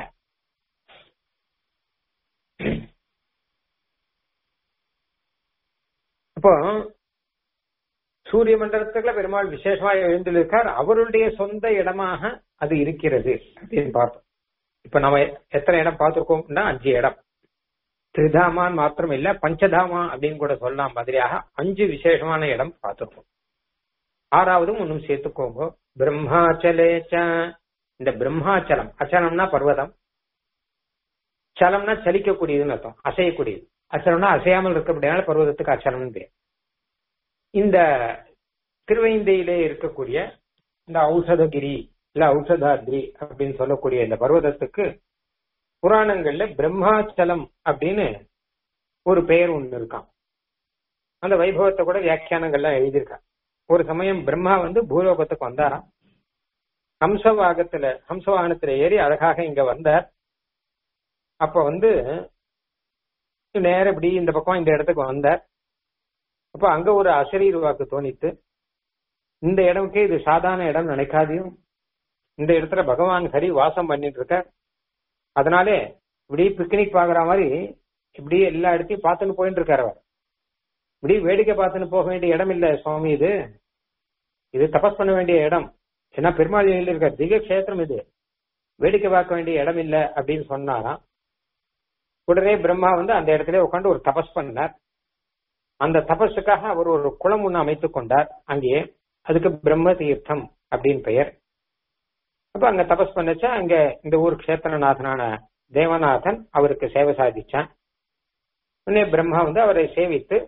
அப்போ சூரிய மண்டலத்துக்குள்ள பெருமாள் விசேஷமா எழுந்திருக்கார் அவருடைய சொந்த இடமாக அது இருக்கிறது அப்படின்னு பார்த்தோம் இப்ப நம்ம எத்தனை இடம் பார்த்திருக்கோம்னா அஞ்சு இடம் திரிதாமான் மாத்திரம் இல்ல பஞ்சதாமா அப்படின்னு கூட சொல்லலாம் மாதிரியாக அஞ்சு விசேஷமான இடம் பார்த்திருக்கோம் ஆறாவதும் ஒன்னும் சேர்த்துக்கோங்க பிரம்மாச்சலேச்ச இந்த பிரம்மாச்சலம் அச்சலம்னா பர்வதம் சலம்னா சலிக்கக்கூடியதுன்னு அர்த்தம் அசையக்கூடியது அச்சலம்னா அசையாமல் இருக்கக்கூடியனால பர்வதத்துக்கு அச்சலம்னு பேர் இந்த திருவைந்தையிலே இருக்கக்கூடிய இந்த ஔஷதகிரி இல்ல ஔஷதாத்ரி அப்படின்னு சொல்லக்கூடிய இந்த பர்வதத்துக்கு புராணங்கள்ல பிரம்மாச்சலம் அப்படின்னு ஒரு பெயர் ஒண்ணு இருக்கான் அந்த வைபவத்தை கூட வியாக்கியானங்கள்லாம் எழுதியிருக்கான் ஒரு சமயம் பிரம்மா வந்து பூலோகத்துக்கு வந்தாராம் ஹம்சவாகத்துல ஹம்சவாகனத்துல ஏறி அழகாக இங்க வந்தார் அப்ப வந்து நேர இப்படி இந்த பக்கம் இந்த இடத்துக்கு வந்தார் அப்ப அங்க ஒரு அசரீர் வாக்கு தோணித்து இந்த இடம்க்கே இது சாதாரண இடம் நினைக்காதையும் இந்த இடத்துல பகவான் ஹரி வாசம் பண்ணிட்டு இருக்க அதனாலே இப்படி பிக்னிக் பாக்குற மாதிரி இப்படி எல்லா இடத்தையும் பார்த்துன்னு போயிட்டு இருக்காரு அவர் இப்படி வேடிக்கை பார்த்துன்னு போக வேண்டிய இடம் இல்ல சுவாமி இது இது தபஸ் பண்ண வேண்டிய இடம் ஏன்னா பெருமாள் இருக்க திக கஷேத்திரம் இது வேடிக்கை பார்க்க வேண்டிய இடம் இல்ல அப்படின்னு சொன்னாராம் உடனே பிரம்மா வந்து அந்த இடத்துல உட்காந்து ஒரு தபஸ் பண்ணார் அந்த தபஸுக்காக அவர் ஒரு குளம் ஒண்ணு அமைத்துக் கொண்டார் அங்கேயே அதுக்கு பிரம்ம தீர்த்தம் அப்படின்னு பெயர் அப்ப அங்க தபஸ் பண்ணச்சா அங்க இந்த ஊர் கஷேத்திரநாதனான தேவநாதன் அவருக்கு சேவை சாதிச்சான் உடனே பிரம்மா வந்து அவரை சேவித்து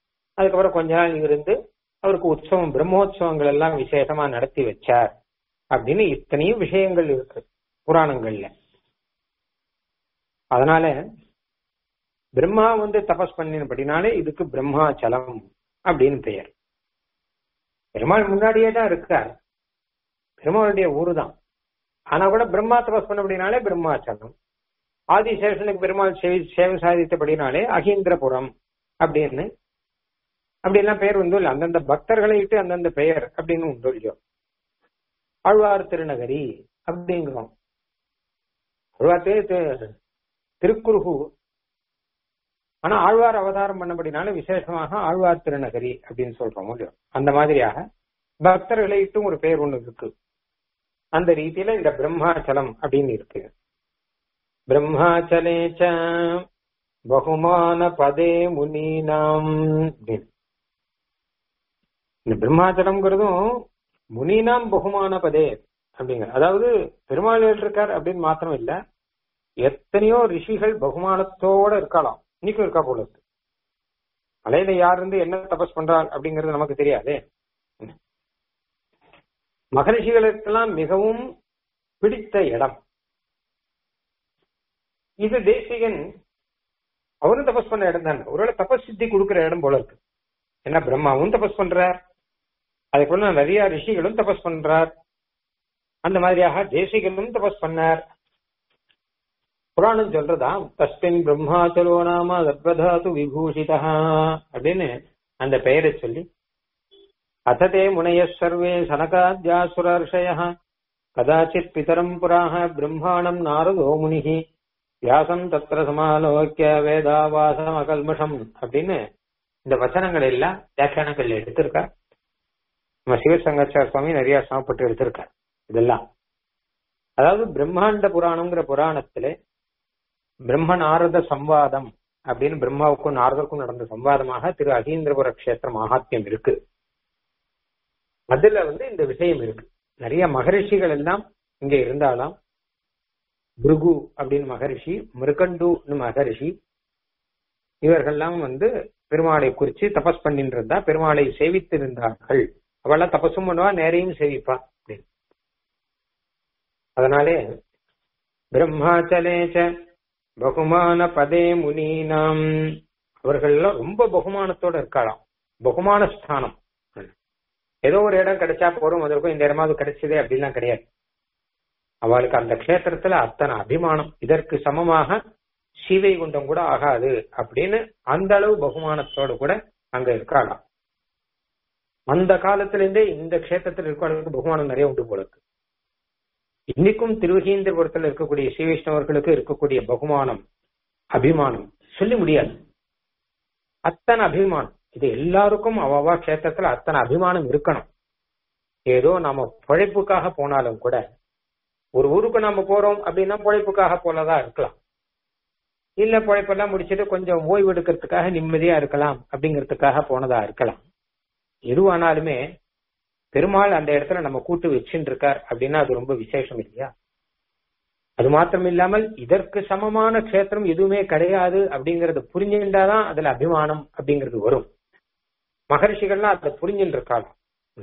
அதுக்கப்புறம் கொஞ்ச நாள் இருந்து அவருக்கு உற்சவம் பிரம்மோற்சவங்கள் எல்லாம் விசேஷமா நடத்தி வச்சார் அப்படின்னு இத்தனையும் விஷயங்கள் இருக்கு புராணங்கள்ல அதனால பிரம்மா வந்து தபஸ் பண்ணினபடினாலே இதுக்கு பிரம்மாச்சலம் அப்படின்னு பெயர் பெருமாள் முன்னாடியே தான் இருக்கார் பெருமாளுடைய ஊரு தான் ஆனா கூட பிரம்மா தபஸ் பண்ணபடினாலே பிரம்மாச்சலம் ஆதிசேஷனுக்கு பெருமாள் சேவம் சாதித்தபடினாலே அகீந்திரபுரம் அப்படின்னு அப்படி எல்லாம் பெயர் உண்டு இல்லை அந்தந்த பக்தர்களை இட்டு அந்தந்த பெயர் அப்படின்னு உண்டு இல்லையோ ஆழ்வார் திருநகரி அப்படிங்கிறோம் ஆழ்வார் திரு திருக்குறுகு ஆனா ஆழ்வார் அவதாரம் பண்ணபடினால விசேஷமாக ஆழ்வார் திருநகரி அப்படின்னு சொல்றோம் இல்லையோ அந்த மாதிரியாக பக்தர்களை இட்டும் ஒரு பெயர் ஒண்ணு இருக்கு அந்த ரீதியில இந்த பிரம்மாச்சலம் அப்படின்னு இருக்கு பிரம்மாச்சலே பகுமான பதே முனீனாம் இந்த பிரம்மாச்சலம்ங்கிறதும் முனீனாம் பகுமான பதே அப்படிங்கிற அதாவது பெருமாள் இருக்கார் அப்படின்னு மாத்திரம் இல்ல எத்தனையோ ரிஷிகள் பகுமானத்தோட இருக்கலாம் இன்னைக்கும் இருக்கா போல இருக்கு மலையில யார் இருந்து என்ன தபஸ் பண்றாள் அப்படிங்கிறது நமக்கு தெரியாது மகரிஷிகளுக்கெல்லாம் மிகவும் பிடித்த இடம் இது தேசிகன் அவரும் தபஸ் பண்ண இடம் தானே ஒருவேளை தபஸ் சித்தி கொடுக்கிற இடம் போல இருக்கு என்ன பிரம்மாவும் தபஸ் பண்றார் அதே போல நிறைய ரிஷிகளும் தபஸ் பண்றார் அந்த மாதிரியாக தேசிகனும் தபஸ் பண்ணார் புராணம் சொல்றதா தஸ்மின் பிரம்மாச்சலோ நாம சர்வதாது விபூஷிதா அப்படின்னு அந்த பெயரை சொல்லி அத்ததே முனைய சர்வே சனகாத்யாசுரர்ஷய கதாச்சித் பிதரம் புராக பிரம்மாணம் நாரதோ முனிகி வியாசம் தத்திர சமாலோக்கிய வேதாவாசம் அகல்மஷம் அப்படின்னு இந்த வச்சனங்கள் எல்லாம் வியாக்கியானங்கள் எடுத்திருக்கார் நம்ம சிவசங்கச்சார சுவாமி நிறைய சமப்பட்டு எடுத்திருக்கார் இதெல்லாம் அதாவது பிரம்மாண்ட புராணம்ங்கிற புராணத்துல பிரம்ம நாரத சம்வாதம் அப்படின்னு பிரம்மாவுக்கும் நாரதருக்கும் நடந்த சம்வாதமாக திரு அகீந்திரபுர கஷேத்திர மகாத்மியம் இருக்கு அதுல வந்து இந்த விஷயம் இருக்கு நிறைய மகரிஷிகள் எல்லாம் இங்க இருந்தாலாம் பிருகு அப்படின்னு மகரிஷி மிருகண்டுன்னு மகரிஷி இவர்கள்லாம் வந்து பெருமாளை குறிச்சு தபஸ் பண்ணிட்டு இருந்தா பெருமாளை சேவித்திருந்தார்கள் அவெல்லாம் தபஸும் பண்ணுவா நேரையும் சேவிப்பா அப்படின்னு அதனாலே பிரம்மாச்சலேச்ச பகுமான பதே முனீனாம் அவர்கள்லாம் ரொம்ப பகுமானத்தோட இருக்கலாம் பகுமான ஸ்தானம் ஏதோ ஒரு இடம் கிடைச்சா போறோம் அதற்கும் இந்த இடமாவது கிடைச்சதே அப்படிலாம் கிடையாது அவளுக்கு அந்த கஷேத்திரத்துல அத்தனை அபிமானம் இதற்கு சமமாக சீவை குண்டம் கூட ஆகாது அப்படின்னு அந்த அளவு பகுமானத்தோடு கூட அங்க இருக்கலாம் அந்த காலத்துல இருந்தே இந்த கஷேத்திரத்தில் இருக்கிறவங்களுக்கு பகுமானம் நிறைய உண்டு போல இருக்கு இன்னைக்கும் திருவகீந்திரபுரத்தில் இருக்கக்கூடிய ஸ்ரீ வைஷ்ணவர்களுக்கு இருக்கக்கூடிய பகுமானம் அபிமானம் சொல்லி முடியாது அத்தனை அபிமானம் இது எல்லாருக்கும் அவ்வா கஷேத்திரத்துல அத்தனை அபிமானம் இருக்கணும் ஏதோ நாம பழைப்புக்காக போனாலும் கூட ஒரு ஊருக்கு நாம போறோம் அப்படின்னா பழைப்புக்காக போலதான் இருக்கலாம் இல்ல பழைப்பெல்லாம் முடிச்சுட்டு கொஞ்சம் ஓய்வு எடுக்கிறதுக்காக நிம்மதியா இருக்கலாம் அப்படிங்கிறதுக்காக போனதா இருக்கலாம் எதுவானாலுமே பெருமாள் அந்த இடத்துல நம்ம கூட்டு வச்சுட்டு இருக்கார் அப்படின்னா அது ரொம்ப விசேஷம் இல்லையா அது மாத்திரம் இல்லாமல் இதற்கு சமமான கஷேத்திரம் எதுவுமே கிடையாது அப்படிங்கறது புரிஞ்சுட்டாதான் அதுல அபிமானம் அப்படிங்கிறது வரும் மகர்ஷிகள்லாம் அதை புரிஞ்சுட்டு இருக்காளாம்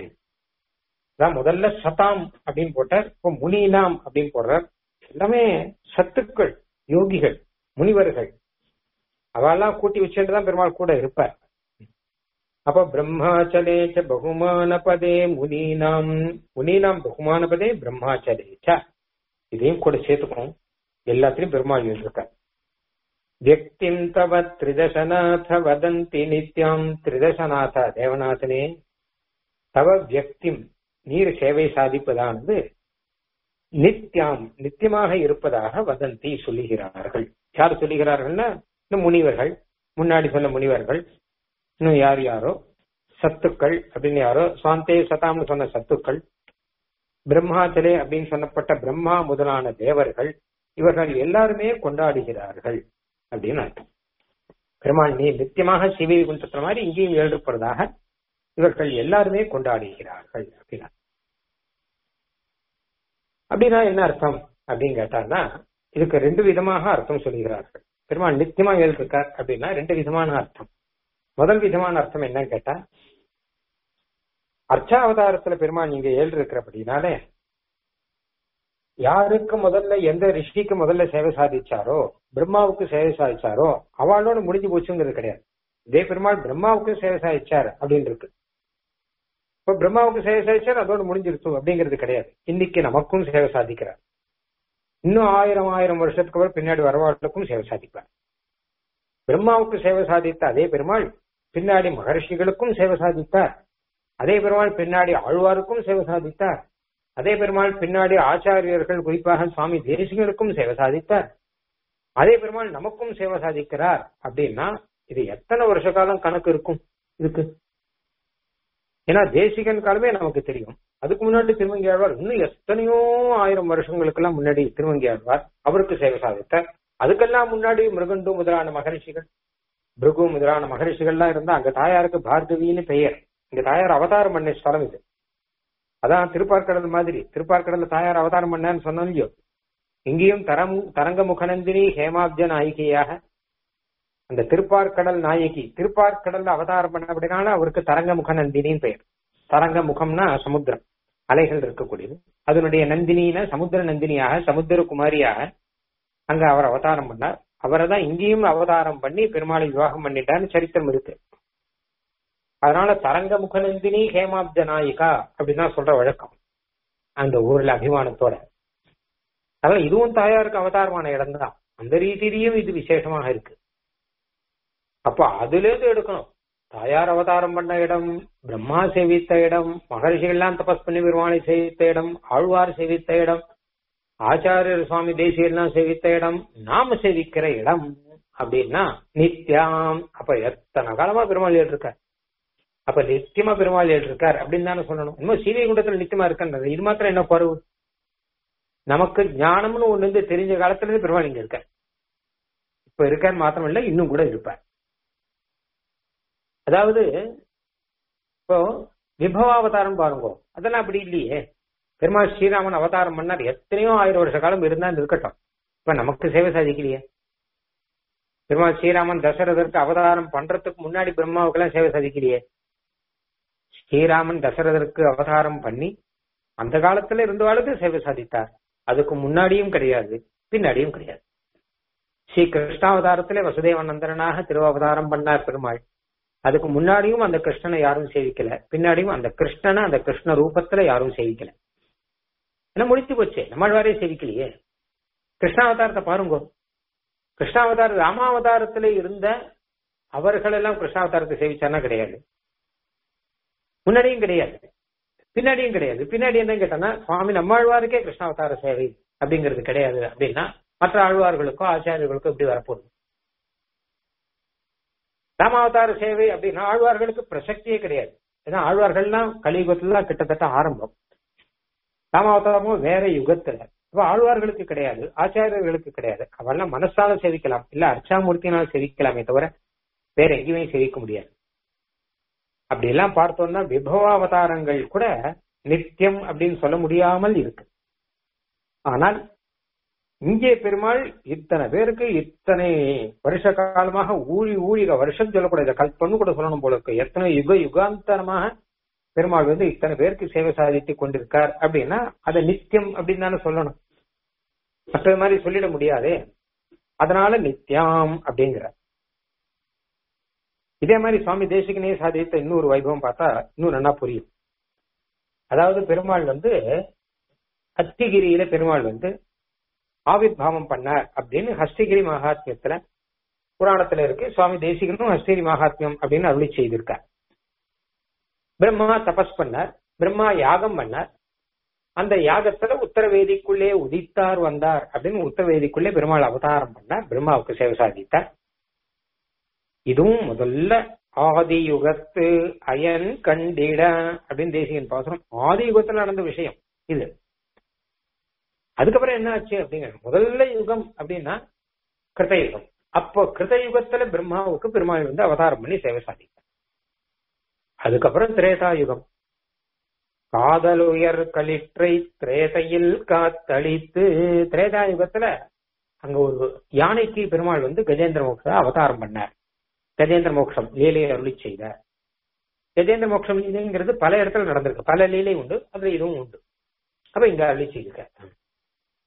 அதான் முதல்ல சதாம் அப்படின்னு போட்டார் இப்போ முனினாம் அப்படின்னு போடுறார் எல்லாமே சத்துக்கள் யோகிகள் முனிவர்கள் அவெல்லாம் கூட்டி வச்சுட்டு தான் பெருமாள் கூட இருப்பார் அப்ப பிரம்மாச்சலேச்ச பகுமான பதே முனீனாம் முனீனாம் பகுமான பதே பிரம்மாச்சலேச்ச இதையும் கூட சேர்த்துக்கும் எல்லாத்திலையும் பெருமாள் இருக்கார் வியக்திம் தவ திரிதசநாத வதந்தி நித்யாம் திரிதசநாத தேவநாதனே தவ வியக்திம் நீர் சேவை சாதிப்பதானது நித்யாம் நித்தியமாக இருப்பதாக வதந்தி சொல்லுகிறார்கள் யார் சொல்லுகிறார்கள்னா இந்த முனிவர்கள் முன்னாடி சொன்ன முனிவர்கள் இன்னும் யார் யாரோ சத்துக்கள் அப்படின்னு யாரோ சாந்தே சதாம்னு சொன்ன சத்துக்கள் பிரம்மாச்சலே அப்படின்னு சொன்னப்பட்ட பிரம்மா முதலான தேவர்கள் இவர்கள் எல்லாருமே கொண்டாடுகிறார்கள் அப்படின்னு அர்த்தம் பெருமாள் நீ நித்தியமாக சிவை குண்டத்துற மாதிரி இங்கேயும் எழுதப்படுறதாக இவர்கள் எல்லாருமே கொண்டாடுகிறார்கள் அப்படின்னா அப்படின்னா என்ன அர்த்தம் அப்படின்னு கேட்டாங்கன்னா இதுக்கு ரெண்டு விதமாக அர்த்தம் சொல்லுகிறார்கள் பெருமாள் நித்தியமா எழுதிருக்கார் அப்படின்னா ரெண்டு விதமான அர்த்தம் முதல் விதமான அர்த்தம் என்னன்னு கேட்டா அர்ச்சாவதாரத்துல பெருமாள் நீங்க ஏழு இருக்கிறபடினாலே யாருக்கு முதல்ல எந்த ரிஷிக்கு முதல்ல சேவை சாதிச்சாரோ பிரம்மாவுக்கு சேவை சாதிச்சாரோ அவளோட முடிஞ்சு போச்சுங்கிறது கிடையாது இதே பெருமாள் பிரம்மாவுக்கு சேவை சாதிச்சார் அப்படின்னு இருக்கு இப்ப பிரம்மாவுக்கு சேவை சாதிச்சார் அதோட முடிஞ்சிருச்சு அப்படிங்கிறது கிடையாது இன்னைக்கு நமக்கும் சேவை சாதிக்கிறார் இன்னும் ஆயிரம் ஆயிரம் வருஷத்துக்கு அப்புறம் பின்னாடி வரவாற்றுக்கும் சேவை சாதிப்பார் பிரம்மாவுக்கு சேவை சாதித்த அதே பெருமாள் பின்னாடி மகர்ஷிகளுக்கும் சேவை சாதித்தார் அதே பெருமாள் பின்னாடி ஆழ்வாருக்கும் சேவை சாதித்தார் அதே பெருமாள் பின்னாடி ஆச்சாரியர்கள் குறிப்பாக சுவாமி தேசிகனுக்கும் சேவை சாதித்தார் அதே பெருமாள் நமக்கும் சேவை சாதிக்கிறார் அப்படின்னா இது எத்தனை வருஷ காலம் கணக்கு இருக்கும் இதுக்கு ஏன்னா தேசிகன் காலமே நமக்கு தெரியும் அதுக்கு முன்னாடி திருவங்கி ஆழ்வார் இன்னும் எத்தனையோ ஆயிரம் வருஷங்களுக்கெல்லாம் முன்னாடி திருவங்கி ஆழ்வார் அவருக்கு சேவை சாதித்தார் அதுக்கெல்லாம் முன்னாடி மிருகண்டு முதலான மகரிஷிகள் பிருகு முதலான மகரிஷிகள்லாம் இருந்தா அங்க தாயாருக்கு பார்கவின்னு பெயர் இங்க தாயார் அவதாரம் பண்ண ஸ்தலம் இது அதான் திருப்பார்கடல் மாதிரி திருப்பார்கடல்ல தாயார் அவதாரம் பண்ணான்னு சொன்னோம் இல்லையோ இங்கேயும் தரம் தரங்க முகநந்தினி ஹேமாப்ஜ நாயிகையாக அந்த திருப்பார்கடல் நாயகி திருப்பார்கடல்ல அவதாரம் பண்ண அப்படின்னால அவருக்கு தரங்க முகநந்தினின்னு பெயர் தரங்க முகம்னா சமுத்திரம் அலைகள் இருக்கக்கூடியது அதனுடைய நந்தினின சமுத்திர நந்தினியாக சமுத்திர குமாரியாக அங்க அவர் அவதாரம் பண்ணார் அவரை தான் இங்கேயும் அவதாரம் பண்ணி பெருமாளை விவாகம் பண்ணிட்டான்னு சரித்திரம் இருக்கு அதனால தரங்க முகநந்தினி ஹேமாப்ஜ நாயிகா அப்படின்னு தான் சொல்ற வழக்கம் அந்த ஊர்ல அபிமானத்தோட அதனால இதுவும் தாயாருக்கு அவதாரமான இடம் தான் அந்த ரீதியிலையும் இது விசேஷமாக இருக்கு அப்ப அதுல இருந்து எடுக்கணும் தாயார் அவதாரம் பண்ண இடம் பிரம்மா சேவித்த இடம் மகர்ஷிகள்லாம் தபஸ் பண்ணி பெருமாளை சேவித்த இடம் ஆழ்வார் சேவித்த இடம் ஆச்சாரியர் சுவாமி தேசியெல்லாம் சேவித்த இடம் நாம சேவிக்கிற இடம் அப்படின்னா நித்யாம் அப்ப எத்தனை காலமா பெருமாள் இருக்கார் அப்ப நித்தியமா பெருமாள் இருக்கார் அப்படின்னு தானே சொல்லணும் இன்னும் சீவை குண்டத்துல நித்தியமா இருக்கின்றது இது மாத்திரம் என்ன குறவு நமக்கு ஞானம்னு ஒண்ணு இருந்து தெரிஞ்ச காலத்துல இருந்து பெருமாள் இங்க இருக்கார் இப்ப இருக்கார் மாத்திரம் இல்ல இன்னும் கூட இருப்பார் அதாவது இப்போ விபவாவதாரம் பாருங்க அதெல்லாம் அப்படி இல்லையே பெருமாள் ஸ்ரீராமன் அவதாரம் பண்ணார் எத்தனையோ ஆயிரம் வருஷ காலம் இருந்தா இருக்கட்டும் இப்ப நமக்கு சேவை சாதிக்கலையே பெருமாள் ஸ்ரீராமன் தசரதற்கு அவதாரம் பண்றதுக்கு முன்னாடி பிரம்மாவுக்கெல்லாம் சேவை சாதிக்கலையே ஸ்ரீராமன் தசரதற்கு அவதாரம் பண்ணி அந்த காலத்துல இருந்தவாளுக்கு சேவை சாதித்தார் அதுக்கு முன்னாடியும் கிடையாது பின்னாடியும் கிடையாது ஸ்ரீ கிருஷ்ணாவதாரத்திலே வசுதேவநந்தனாக திருவாவதாரம் பண்ணார் பெருமாள் அதுக்கு முன்னாடியும் அந்த கிருஷ்ணனை யாரும் சேவிக்கல பின்னாடியும் அந்த கிருஷ்ணனை அந்த கிருஷ்ண ரூபத்துல யாரும் சேவிக்கல ஏன்னா முடித்து போச்சு நம்மாழ்வாரே சேவிக்கலையே கிருஷ்ணாவதாரத்தை பாருங்க கிருஷ்ணாவதார ராமாவதாரத்துல இருந்த அவர்கள் எல்லாம் கிருஷ்ணாவதாரத்தை சேவிச்சானா கிடையாது முன்னாடியும் கிடையாது பின்னாடியும் கிடையாது பின்னாடி என்ன கேட்டோம்னா சுவாமி நம்மாழ்வாருக்கே கிருஷ்ணாவதார சேவை அப்படிங்கிறது கிடையாது அப்படின்னா மற்ற ஆழ்வார்களுக்கோ ஆச்சாரியர்களுக்கோ இப்படி வரப்போகுது ராமாவதார சேவை அப்படின்னா ஆழ்வார்களுக்கு பிரசக்தியே கிடையாது ஏன்னா ஆழ்வார்கள்லாம் கலியுகத்துல கிட்டத்தட்ட ஆரம்பம் ராமாவதாரமும் வேற யுகத்துல இப்ப ஆழ்வார்களுக்கு கிடையாது ஆச்சாரியர்களுக்கு கிடையாது அவெல்லாம் மனசால சேவிக்கலாம் இல்ல அர்ச்சாமூர்த்தினால சேவிக்கலாமே தவிர வேற எங்கேயுமே சேவிக்க முடியாது அப்படி எல்லாம் பார்த்தோம்னா விபவாவதாரங்கள் கூட நித்தியம் அப்படின்னு சொல்ல முடியாமல் இருக்கு ஆனால் இங்கே பெருமாள் இத்தனை பேருக்கு இத்தனை வருஷ காலமாக ஊழி ஊழி வருஷம் சொல்லக்கூடாது கல்பன்னு கூட சொல்லணும் போல இருக்கு எத்தனை யுக யுகாந்தரமாக பெருமாள் வந்து இத்தனை பேருக்கு சேவை சாதித்து கொண்டிருக்கார் அப்படின்னா அதை நித்தியம் அப்படின்னு தானே சொல்லணும் மற்றது மாதிரி சொல்லிட முடியாதே அதனால நித்யாம் அப்படிங்கிற இதே மாதிரி சுவாமி தேசிகனே சாதித்த இன்னொரு வைபவம் பார்த்தா இன்னும் நல்லா புரியும் அதாவது பெருமாள் வந்து அத்திகிரியில பெருமாள் வந்து ஆவிர்வாவம் பண்ணார் அப்படின்னு ஹஸ்தகிரி மகாத்மியத்துல புராணத்துல இருக்கு சுவாமி தேசிகனும் ஹஸ்தகிரி மகாத்மியம் அப்படின்னு அருளி செய்திருக்கார் பிரம்மா தபஸ் பண்ணார் பிரம்மா யாகம் பண்ணார் அந்த யாகத்துல உத்தரவேதிக்குள்ளே உதித்தார் வந்தார் அப்படின்னு உத்தரவேதிக்குள்ளே பெருமாள் அவதாரம் பண்ணார் பிரம்மாவுக்கு சேவை சாதித்தார் இதுவும் முதல்ல ஆதி யுகத்து அயன் கண்டிட அப்படின்னு தேசிகன் பாசனம் ஆதி யுகத்துல நடந்த விஷயம் இது அதுக்கப்புறம் என்ன ஆச்சு அப்படிங்கிற முதல்ல யுகம் அப்படின்னா கிருத்தயுகம் அப்போ கிருத்தயுகத்துல பிரம்மாவுக்கு பெருமாள் வந்து அவதாரம் பண்ணி சேவை சாதித்தார் அதுக்கப்புறம் திரேதா யுகம் காதலுயர் களிற்றை திரேதையில் காத்தளித்து திரேதா யுகத்துல அங்க ஒரு யானைக்கு பெருமாள் வந்து கஜேந்திர மோட்ச அவதாரம் பண்ணார் கஜேந்திர மோட்சம் லீலையை அருளி செய்தார் கஜேந்திர மோட்சம் லீலைங்கிறது பல இடத்துல நடந்திருக்கு பல லீலை உண்டு அதுல இதுவும் உண்டு அப்ப இங்க அருளி செய்திருக்கார்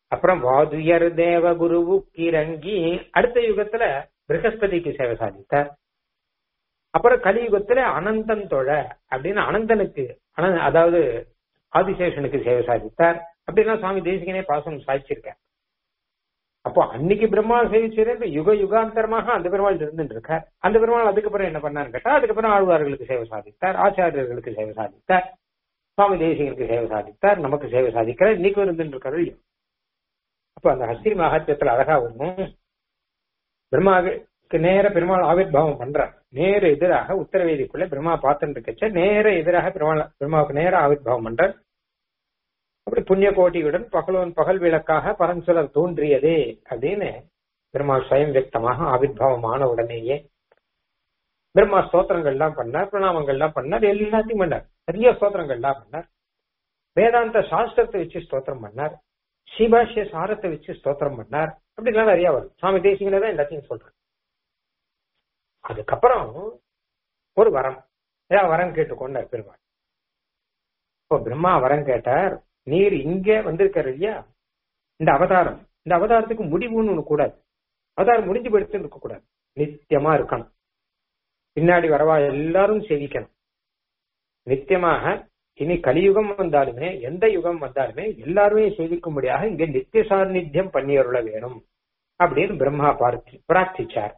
அப்புறம் வாதுயர் தேவ குருவுக்கு இறங்கி அடுத்த யுகத்துல பிரகஸ்பதிக்கு சேவை சாதித்தார் அப்புறம் கலியுகத்துல அனந்தன் தொழ அப்படின்னு அனந்தனுக்கு அனந்த அதாவது ஆதிசேஷனுக்கு சேவை சாதித்தார் அப்படின்னா சுவாமி தேசிகனே பாசனம் சாதிச்சிருக்கார் அப்போ அன்னைக்கு பெருமாள் சேவிச்சிருந்து யுக யுகாந்தரமாக அந்த பெருமாள் இருந்துட்டு இருக்கார் அந்த பெருமாள் அதுக்கப்புறம் என்ன பண்ணான்னு கேட்டா அதுக்கப்புறம் ஆழ்வார்களுக்கு சேவை சாதித்தார் ஆச்சாரியர்களுக்கு சேவை சாதித்தார் சுவாமி தேசிகனுக்கு சேவை சாதித்தார் நமக்கு சேவை சாதிக்கிறார் இன்னைக்கு இருந்துட்டு இருக்காரு இல்லையோ அப்ப அந்த ஹஸ்திரி மகாத்தியத்துல அழகா ஒண்ணும் பிரம்மாவுக்கு நேர பெருமாள் ஆவிர்வாவம் பண்றார் நேர எதிராக உத்தரவேதிக்குள்ள பிரம்மா பார்த்துட்டு இருக்கச்ச நேர எதிராக பெருமாள் பிரம்மாவுக்கு நேர ஆவிர்வாவம் பண்றார் அப்படி புண்ணிய கோட்டியுடன் பகலோன் பகல் விளக்காக பரஞ்சுலர் தோன்றியதே அப்படின்னு பெருமாள் சுயம் வியக்தமாக ஆவிர்வாவம் ஆன உடனேயே பிரம்மா ஸ்தோத்திரங்கள்லாம் பண்ணார் பிரணாமங்கள்லாம் பண்ணார் எல்லாத்தையும் பண்ணார் நிறைய ஸ்தோத்திரங்கள்லாம் பண்ணார் வேதாந்த சாஸ்திரத்தை வச்சு ஸ்தோத்திரம் பண்ணார் ஸ்ரீபாஷ்ய சாரத்தை வச்சு ஸ்தோத்திரம் பண்ணார் அப்படிலாம் நிறைய வரும் சுவாமி தேசிகனே தான் எல்லாத்தையும் சொல்றேன் அதுக்கப்புறம் ஒரு வரம் ஏதாவது வரம் கேட்டுக்கொண்டார் பெருமாள் இப்போ பிரம்மா வரம் கேட்டார் நீர் இங்க வந்திருக்காரு இல்லையா இந்த அவதாரம் இந்த அவதாரத்துக்கு முடிவுன்னு ஒண்ணு கூடாது அவதாரம் முடிஞ்சு போயிடுத்து இருக்க கூடாது நித்தியமா இருக்கணும் பின்னாடி வரவா எல்லாரும் சேவிக்கணும் நித்தியமாக இனி கலியுகம் வந்தாலுமே எந்த யுகம் வந்தாலுமே எல்லாருமே சேவிக்கும்படியாக இங்க நித்திய சாநித்தியம் பண்ணியருள வேணும் அப்படின்னு பிரம்மா பார்த்தி பிரார்த்திச்சார்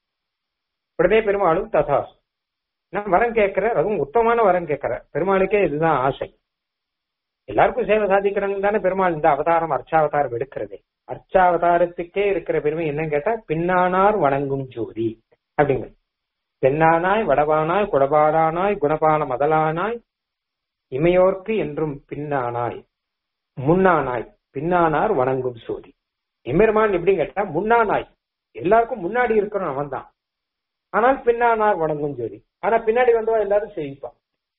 உடனே பெருமாளும் ததா நான் வரம் கேட்கிறார் அதுவும் உத்தமமான வரம் கேட்கிறார் பெருமாளுக்கே இதுதான் ஆசை எல்லாருக்கும் சேவை சாதிக்கிறாங்க தானே பெருமாள் இந்த அவதாரம் அர்ச்சாவதாரம் எடுக்கிறது அர்ச்சாவதாரத்துக்கே இருக்கிற பெருமை என்னன்னு கேட்டா பின்னானார் வணங்கும் ஜோதி அப்படிங்க பெண்ணானாய் வடவானாய் குடபாடானாய் குணபான மதலானாய் இமையோர்க்கு என்றும் பின்னானாய் முன்னானாய் பின்னானார் வணங்கும் சோதி எம்பெருமான் எப்படின்னு கேட்டா முன்னானாய் எல்லாருக்கும் முன்னாடி இருக்கிறோம் அவன் தான் ஆனால் பின்னானார் வணங்கும் ஜோதி ஆனா பின்னாடி வந்தவா எல்லாரும் சேவிப்பான்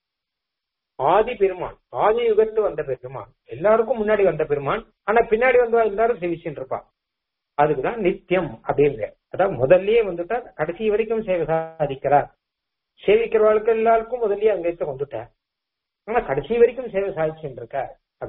ஆதி பெருமான் ஆதி யுகத்து வந்த பெருமான் எல்லாருக்கும் முன்னாடி வந்த பெருமான் ஆனா பின்னாடி வந்தவா எல்லாரும் சேவிச்சுட்டு இருப்பான் அதுக்குதான் நித்தியம் அப்படின்னு அதான் முதல்லயே வந்துட்டா கடைசி வரைக்கும் சேவை சாதிக்கிறார் சேவிக்கிறவாளுக்கு எல்லாருக்கும் முதல்லயே அங்கே வந்துட்டார் ஆனா கடைசி வரைக்கும் சேவை சாதிச்சுட்டு இருக்க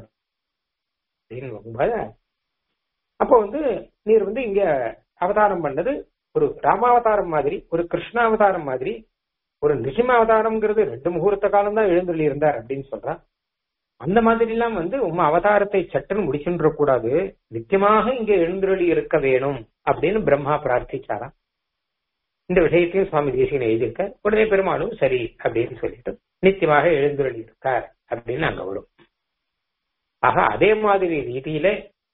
அப்படின்னு அப்போ வந்து நீர் வந்து இங்க அவதாரம் பண்ணது ஒரு ராமாவதாரம் மாதிரி ஒரு கிருஷ்ணாவதாரம் மாதிரி ஒரு நிசிம அவதாரம்ங்கிறது ரெண்டு முகூர்த்த காலம் தான் எழுந்துள்ளி இருந்தார் அப்படின்னு சொல்றா அந்த மாதிரி எல்லாம் வந்து உங்க அவதாரத்தை சட்டுன்னு முடிச்சுன்ற கூடாது நித்தியமாக இங்க எழுந்துருளி இருக்க வேணும் அப்படின்னு பிரம்மா பிரார்த்திச்சாராம் இந்த விஷயத்தையும் சுவாமி தேசிகன் எழுதியிருக்க உடனே பெருமாளும் சரி அப்படின்னு சொல்லிட்டு நித்தியமாக எழுந்துருளி இருக்கார் அப்படின்னு அங்க வரும் ஆக அதே மாதிரி ரீதியில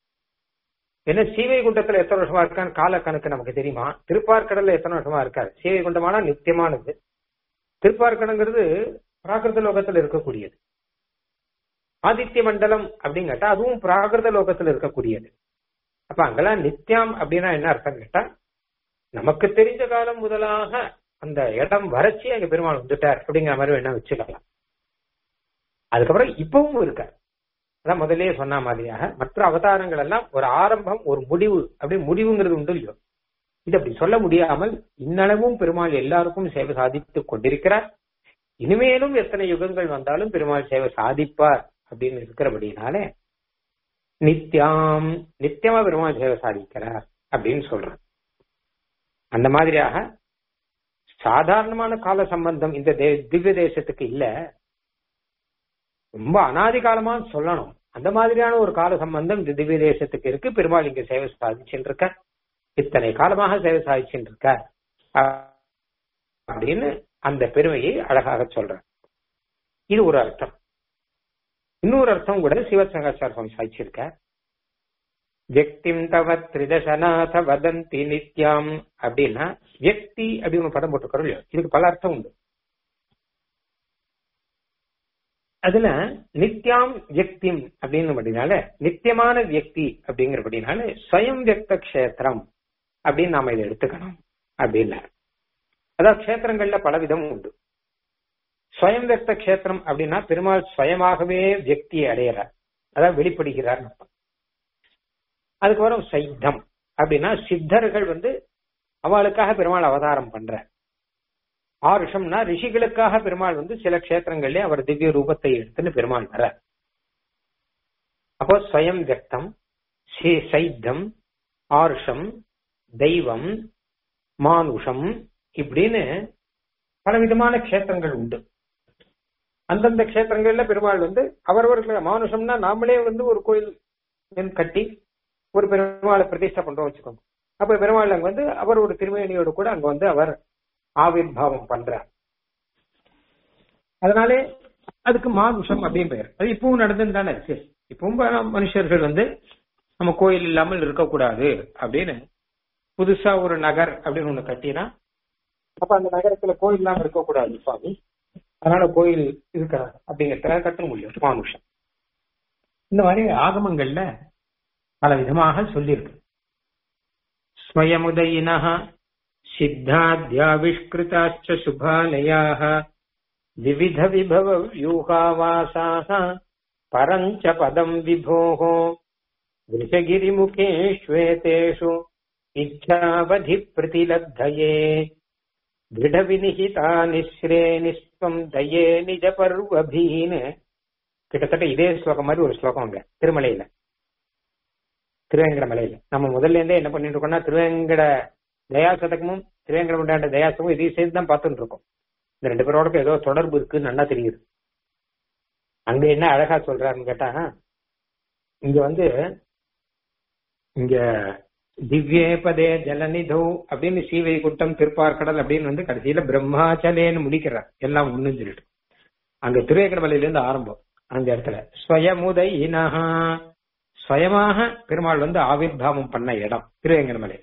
என்ன சீவைகுண்டத்துல எத்தனை வருஷமா இருக்கான்னு கால கணக்கு நமக்கு தெரியுமா திருப்பார்கடல்ல எத்தனை வருஷமா இருக்காரு சீவைகுண்டமான நித்தியமானது திருப்பார்கடங்கிறது பிராகிருத லோகத்துல இருக்கக்கூடியது ஆதித்ய மண்டலம் அப்படின்னு கேட்டா அதுவும் பிராகிருத லோகத்துல இருக்கக்கூடியது அப்ப அங்கெல்லாம் நித்தியம் அப்படின்னா என்ன அர்த்தம் கேட்டா நமக்கு தெரிஞ்ச காலம் முதலாக அந்த இடம் வறட்சி அங்க பெருமாள் வந்துட்டார் அப்படிங்கிற மாதிரி வேணா வச்சுக்கலாம் அதுக்கப்புறம் இப்பவும் இருக்கார் அதான் முதல்லயே சொன்ன மாதிரியாக மற்ற அவதாரங்கள் எல்லாம் ஒரு ஆரம்பம் ஒரு முடிவு அப்படி முடிவுங்கிறது உண்டு இல்லையோ இது அப்படி சொல்ல முடியாமல் இன்னளவும் பெருமாள் எல்லாருக்கும் சேவை சாதித்துக் கொண்டிருக்கிறார் இனிமேலும் எத்தனை யுகங்கள் வந்தாலும் பெருமாள் சேவை சாதிப்பார் அப்படின்னு இருக்கிறபடினாலே நித்தியாம் நித்தியமா பெருமாள் சேவை சாதிக்கிறார் அப்படின்னு சொல்றார் அந்த மாதிரியாக சாதாரணமான கால சம்பந்தம் இந்த திவ்ய தேசத்துக்கு இல்ல ரொம்ப அனாதி காலமா சொல்லணும் அந்த மாதிரியான ஒரு கால சம்பந்தம் இந்த திவ்ய தேசத்துக்கு இருக்கு பெருமாள் இங்க சேவை சாதிச்சுட்டு இருக்க இத்தனை காலமாக சேவை சாதிச்சுட்டு இருக்க அப்படின்னு அந்த பெருமையை அழகாக சொல்ற இது ஒரு அர்த்தம் இன்னொரு அர்த்தம் கூட சிவசங்காச்சார சுவாமி சாதிச்சிருக்க வியக்திம் தவ திரிதசநாத வதந்தி நித்யாம் அப்படின்னா வியக்தி அப்படின்னு படம் போட்டுக்கிறோம் இல்லையோ இதுக்கு பல அர்த்தம் உண்டு அதுல நித்யாம் வியக்திம் அப்படிங்கிறபடினால நித்தியமான வியக்தி அப்படிங்கிறபடினால ஸ்வயம் வியக்த கஷேத்திரம் அப்படின்னு நாம இதை எடுத்துக்கணும் அப்படின்னா அதாவது கஷேத்திரங்கள்ல பல விதம் உண்டு ஸ்வயம் வியக்த கஷேத்திரம் அப்படின்னா பெருமாள் சுயமாகவே வியக்தியை அடையிறார் அதாவது வெளிப்படுகிறார் அதுக்கப்புறம் சைத்தம் அப்படின்னா சித்தர்கள் வந்து அவளுக்காக பெருமாள் அவதாரம் பண்ற ஆருஷம்னா ரிஷிகளுக்காக பெருமாள் வந்து சில கஷேத்திரங்கள்ல அவர் திவ்ய ரூபத்தை எடுத்துன்னு பெருமாள் வர அப்போ ஸ்வயம் வியக்தம் சி- சைத்தம் ஆர்ஷம் தெய்வம் மானுஷம் இப்படின்னு பலவிதமான க்ஷேத்திரங்கள் உண்டு அந்தந்த க்ஷேத்திரங்கள்ல பெருமாள் வந்து அவரவர்கள் மானுஷம்னா நாமளே வந்து ஒரு கோயில் கட்டி ஒரு பெருமாளை பிரதிஷ்டை பண்றோம் வச்சுக்கோங்க அப்ப பெருமாள் அங்க வந்து அவர் ஒரு திருமேனியோடு கூட அங்க வந்து அவர் ஆவிர்வாவம் பண்றார் அதனாலே அதுக்கு மானுஷம் அப்படின்னு பெயர் அது இப்பவும் நடந்துன்னு தானே இருக்கு இப்பவும் பல மனுஷர்கள் வந்து நம்ம கோயில் இல்லாமல் இருக்கக்கூடாது அப்படின்னு புதுசா ஒரு நகர் அப்படின்னு ஒண்ணு கட்டினா அப்ப அந்த நகரத்துல கோயில் இல்லாம இருக்கக்கூடாது சுவாமி அதனால கோயில் இருக்கிறார் அப்படிங்கிறத கட்ட முடியும் மானுஷம் இந்த மாதிரி ஆகமங்கள்ல பல விதமாக சொல்லியிருக்கு ஸ்வயமுதயின சித்தாத்யாவிஷ்கிருதாச்ச சுபாலயாக விவித விபவ வியூகாவாசாக பரஞ்ச பதம் விபோः वृषगिरिमुखे श्वेतेषु इच्छावधि प्रतिलब्धये दृढविनिहिता निःश्रे निस्त्वम् दये நிஜ பர்வபீன் கிட்டத்தட்ட இதே ஸ்லோகம் மாதிரி ஒரு ஸ்லோகம் அங்க திருமலையில திருவேங்கட மலையில நம்ம முதல்ல இருந்தே என்ன பண்ணிட்டு இருக்கோம்னா திருவேங்கட தயாசதகமும் திருவேங்கட முண்டாண்ட தயாசமும் இதையும் சேர்த்து தான் பார்த்துட்டு இருக்கோம் இந்த ரெண்டு பேரோட ஏதோ தொடர்பு இருக்குன்னு நல்லா தெரியுது அங்க என்ன அழகா சொல்றாருன்னு கேட்டா இங்க வந்து இங்க திவ்யே பதே ஜலநிதௌ அப்படின்னு ஸ்ரீவைகுண்டம் திருப்பார்கடல் அப்படின்னு வந்து கடைசியில பிரம்மாச்சலேன்னு முடிக்கிறார் எல்லாம் ஒண்ணுன்னு சொல்லிட்டு அங்க திருவேங்கடமலையில இருந்து ஆரம்பம் அந்த இடத்துல ஸ்வயமுதை இனஹா ஸ்வயமாக பெருமாள் வந்து ஆவிர்வாவம் பண்ண இடம் திருவேங்கடமலை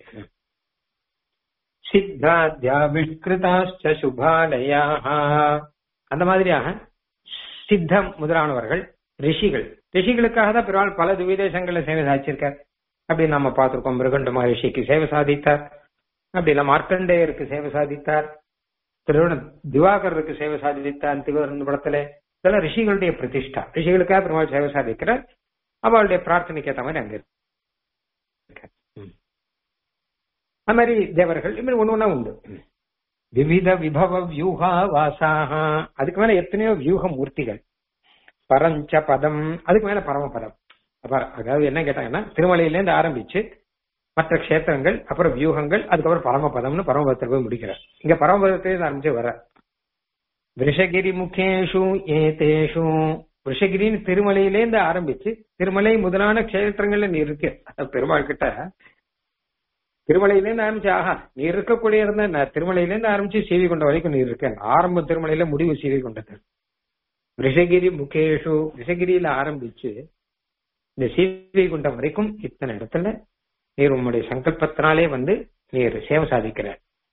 சித்தாத்யா விஷ்கிருதாச்ச சுபாலயாக அந்த மாதிரியாக சித்தம் முதலானவர்கள் ரிஷிகள் ரிஷிகளுக்காக தான் பெருமாள் பல விதேசங்கள்ல சேவை சாதிச்சிருக்கார் அப்படி நம்ம பார்த்திருக்கோம் மிருகண்ட மகரிஷிக்கு சேவை சாதித்தார் அப்படி இல்ல மார்க்கண்டேயருக்கு சேவை சாதித்தார் திருவண்ண திவாகருக்கு சேவை சாதித்தார் திருவரந்த படத்துல இதெல்லாம் ரிஷிகளுடைய பிரதிஷ்டா ரிஷிகளுக்காக பெருமாள் சேவை சாதிக்கிறார் அவளுடைய பிரார்த்தனைக்கு ஏற்ற மாதிரி அங்க இருக்கு ம். அது மாதிரி தேவர்கள் இது மாதிரி ஒண்ணு ஒண்ணா உண்டு விவித விபவ வியூகா வாசாக அதுக்கு மேல எத்தனையோ வியூக மூர்த்திகள் பரஞ்ச பதம் அதுக்கு மேல பரமபதம் அப்ப அதாவது என்ன கேட்டாங்கன்னா திருமலையில இருந்து ஆரம்பிச்சு மற்ற க்ஷேத்திரங்கள் அப்புறம் வியூகங்கள் அதுக்கப்புறம் பரமபதம்னு பரமபதத்தில் போய் முடிக்கிறார் இங்க பரமபதத்திலிருந்து ஆரம்பிச்சு வர விஷகிரி முகேஷு ஏதேஷு விஷகிரின்னு திருமலையிலேருந்து ஆரம்பிச்சு திருமலை முதலான க்ஷேத்திரங்கள்ல நீ இருக்கு அதான் பெருமாள் கிட்ட திருமலையிலேருந்து ஆரம்பிச்சு ஆஹா நீ இருக்கக்கூடிய இருந்த நான் திருமலையிலேருந்து ஆரம்பிச்சு சீவி கொண்ட வரைக்கும் நீ இருக்க ஆரம்ப திருமலையில முடிவு சீவி கொண்டது ரிஷகிரி முகேஷு ரிஷகிரியில ஆரம்பிச்சு இந்த சீவி குண்டம் வரைக்கும் இத்தனை இடத்துல நீர் உம்முடைய சங்கல்பத்தினாலே வந்து நீர் சேவை சாதிக்கிற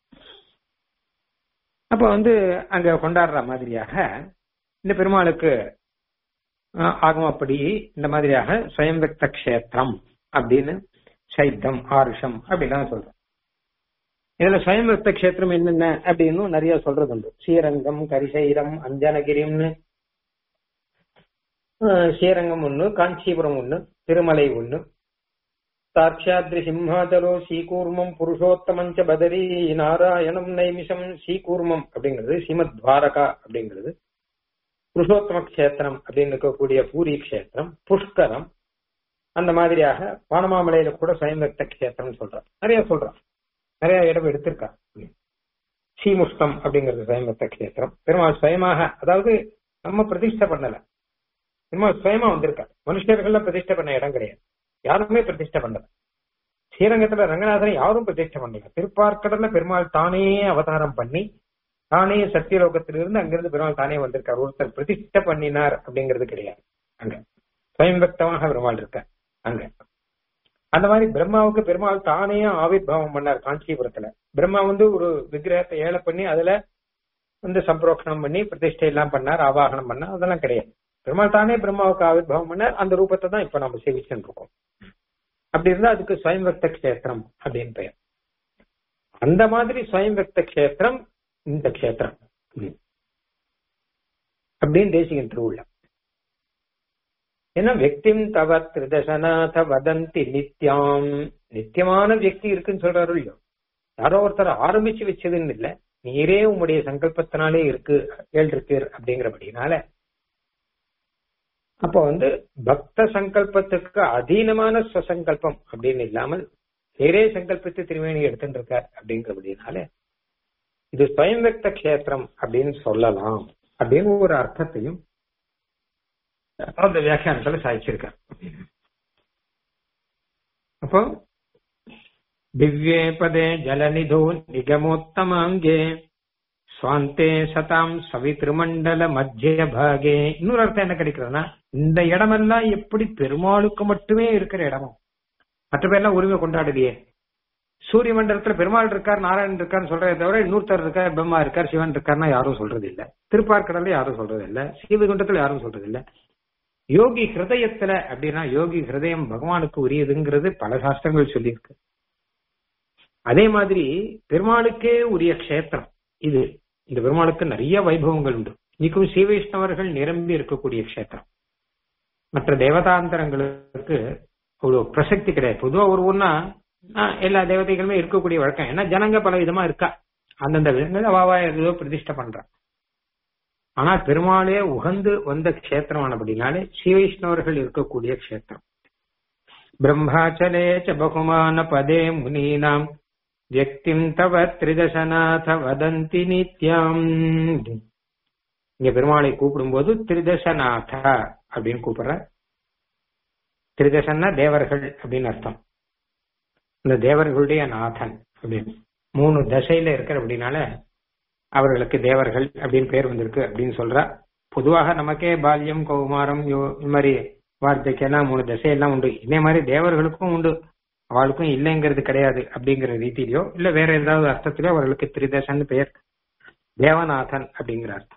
அப்ப வந்து அங்க கொண்டாடுற மாதிரியாக இந்த பெருமாளுக்கு ஆஹ், ஆகமப்படி இந்த மாதிரியாக சுயம்பக்த கஷேத்திரம் அப்படின்னு சைத்தம் ஆருஷம் அப்படிலாம் சொல்றோம் இதுல சுயம்பக்த கஷேத்திரம் என்னென்ன அப்படின்னு நிறைய சொல்றது உண்டு ஸ்ரீரங்கம் கரிசைரம் அஞ்சனகிரிம்னு ஆஹ், ஸ்ரீரங்கம் ஒண்ணு காஞ்சிபுரம் ஒண்ணு திருமலை ஒண்ணு சாட்சாத்ரி சிம்ஹாதலோ ஸ்ரீகூர்மம் புருஷோத்தமஞ்ச பதரி நாராயணம் நைமிஷம் ஸ்ரீகூர்மம் அப்படிங்கிறது ஸ்ரீமத் துவாரகா அப்படிங்கிறது புருஷோத்தம கஷேத்திரம் அப்படின்னு இருக்கக்கூடிய பூரி கஷேத்திரம் புஷ்கரம் அந்த மாதிரியாக வானமாமலையில கூட சுயம்பக்த கஷேத்திரம் சொல்றான் நிறைய சொல்றான் நிறைய இடம் எடுத்திருக்கா ஸ்ரீமுஷ்டம் அப்படிங்கிறது சுயம்பக்த கஷேத்திரம் பெருமாள் சுயமாக அதாவது நம்ம பிரதிஷ்டை பண்ணல பெருமாள் சுயமா வந்திருக்கா மனுஷர்கள்லாம் பிரதிஷ்டை பண்ண இடம் கிடையாது யாருமே பிரதிஷ்டை பண்ணல ஸ்ரீரங்கத்துல ரங்கநாதனை யாரும் பிரதிஷ்டை பண்ணல திருப்பார்க்கடல்ல பெருமாள் தானே அவதாரம் பண்ணி தானே சத்தியலோகத்திலிருந்து அங்கிருந்து பெருமாள் தானே வந்திருக்கார் ஒருத்தர் பிரதிஷ்டை பண்ணினார் அப்படிங்கிறது கிடையாது அங்க சுயம்பக்தமாக பெருமாள் இருக்க அங்க அந்த மாதிரி பிரம்மாவுக்கு பெருமாள் தானே ஆவிர்வாவம் பண்ணார் காஞ்சிபுரத்துல பிரம்மா வந்து ஒரு விக்கிரகத்தை ஏழை பண்ணி அதுல வந்து சம்பரோக்ஷணம் பண்ணி பிரதிஷ்டை எல்லாம் பண்ணார் ஆவாகனம் பண்ணார் அதெல்லாம் கிடையாது பெருமாள் தானே பிரம்மாவுக்கு ஆவிர்வாவம் பண்ணார் அந்த ரூபத்தை தான் இப்ப நம்ம சேவிச்சுட்டு இருக்கோம் அப்படி இருந்தா அதுக்கு ஸ்வயம்பக்த கஷேத்திரம் அப்படின்னு பெயர் அந்த மாதிரி ஸ்வயம்பக்த கஷேத்திரம் இந்த கஷேத்திரம் ம். அப்படின்னு தேசிகன் திருவுள்ள ஏன்னா வெக்திம் தவ திரிதசநாத வதந்தி நித்யாம் நித்தியமான வியக்தி இருக்குன்னு சொல்றாரு இல்லையோ யாரோ ஒருத்தர் ஆரம்பிச்சு வச்சதுன்னு இல்ல நீரே உம்முடைய சங்கல்பத்தினாலே இருக்கு ஏழு இருக்கீர் அப்படிங்கிறபடினால அப்போ வந்து பக்த சங்கல்பத்துக்கு அதீனமான ஸ்வசங்கல்பம் அப்படின்னு இல்லாமல் வேறே சங்கல்பத்தை திருமேனி எடுத்துட்டு இருக்கார் அப்படிங்கிறபடினால இது ஸ்வயம்பக்த கஷேத்திரம் அப்படின்னு சொல்லலாம் அப்படின்னு ஒரு அர்த்தத்தையும் அந்த வியாக்கியானத்துல சாதிச்சிருக்கார் அப்போ திவ்யே பதே ஜலநிதோ நிகமோத்தமாங்கே சுவாந்தே சதாம் சவித்ருமண்டல மத்திய பாகே இன்னொரு அர்த்தம் என்ன கிடைக்கிறதுனா இந்த இடமெல்லாம் எப்படி பெருமாளுக்கு மட்டுமே இருக்கிற இடமோ மற்ற பேர்லாம் உரிமை கொண்டாடுதியே சூரிய மண்டலத்துல பெருமாள் இருக்கார் நாராயணன் இருக்காருன்னு சொல்றதை தவிர இன்னொருத்தர் இருக்கார் பிரம்மா இருக்கார் சிவன் இருக்காருன்னா யாரும் சொல்றது இல்ல திருப்பார்கடல்ல யாரும் சொல்றது இல்ல சீவகுண்டத்துல யாரும் சொல்றது இல்ல யோகி ஹிருதயத்துல அப்படின்னா யோகி ஹிருதயம் பகவானுக்கு உரியதுங்கிறது பல சாஸ்திரங்கள் சொல்லியிருக்கு அதே மாதிரி பெருமாளுக்கே உரிய க்ஷேத்திரம் இது இந்த பெருமாளுக்கு நிறைய வைபவங்கள் உண்டு இன்னைக்கும் ஸ்ரீ வைஷ்ணவர்கள் நிரம்பி இருக்கக்கூடிய க்ஷேத்திரம் மற்ற தேவதாந்தரங்களுக்கு ஒரு பிரசக்தி கிடையாது பொதுவா ஒரு ஊர்னா ஆஹ், எல்லா தேவதைகளுமே இருக்கக்கூடிய வழக்கம் ஏன்னா ஜனங்க பல விதமா இருக்கா அந்தந்த விதங்கள் அவாவா ஏதோ பிரதிஷ்டை பண்றா ஆனா பெருமாளே உகந்து வந்த க்ஷேத்திரமானபடினாலே ஸ்ரீ வைஷ்ணவர்கள் இருக்கக்கூடிய க்ஷேத்திரம் பிரம்மாச்சலே ச பகுமான பதே முனீனாம் வியக்திம் தவ திரிதசநாத வதந்தி நித்யாம் இங்க பெருமாளை கூப்பிடும்போது திரிதசநாத அப்படின்னு கூப்பிடுற திரிதசன்னா தேவர்கள் அப்படின்னு அர்த்தம் இந்த தேவர்களுடைய நாதன் அப்படின்னு மூணு தசையில இருக்கிற அப்படின்னால அவர்களுக்கு தேவர்கள் அப்படின்னு பேர் வந்திருக்கு அப்படின்னு சொல்றா பொதுவாக நமக்கே பால்யம் கௌமாரம் யோ- இந்த மாதிரி வார்த்தைக்கெல்லாம் மூணு தசையெல்லாம் உண்டு இதே மாதிரி தேவர்களுக்கும் உண்டு அவளுக்கும் இல்லைங்கிறது கிடையாது அப்படிங்கிற ரீதியிலயோ இல்ல வேற ஏதாவது அர்த்தத்திலயோ அவர்களுக்கு திரிதசன் பெயர் தேவநாதன் அப்படிங்கிற அர்த்தம்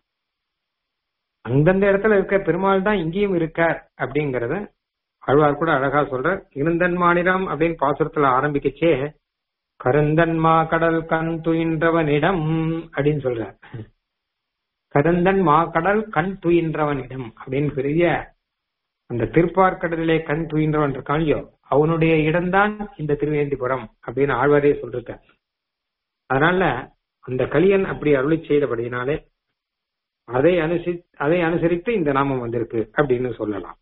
அந்தந்த இடத்துல இருக்க பெருமாள் தான் இங்கேயும் இருக்கார் அப்படிங்கறத ஆழ்வார் கூட அழகா சொல்ற இருந்தன் மாநிலம் அப்படின்னு பாசுரத்துல ஆரம்பிக்கச்சே கருந்தன்மா கடல் கண் துயின்றவனிடம் அப்படின்னு சொல்றார் கருந்தன் மா கடல் கண் துயின்றவனிடம் அப்படின்னு பெரிய அந்த திருப்பார்கடலிலே கண் துயின்றவன் இருக்கான் இல்லையோ அவனுடைய இடம்தான் இந்த திருவேந்திபுரம் அப்படின்னு ஆழ்வாரே சொல்லிருக்கார் அதனால அந்த கலியன் அப்படி அருளி செய்தபடியினாலே அதை அனுசி அதை அனுசரித்து இந்த நாமம் வந்திருக்கு அப்படின்னு சொல்லலாம்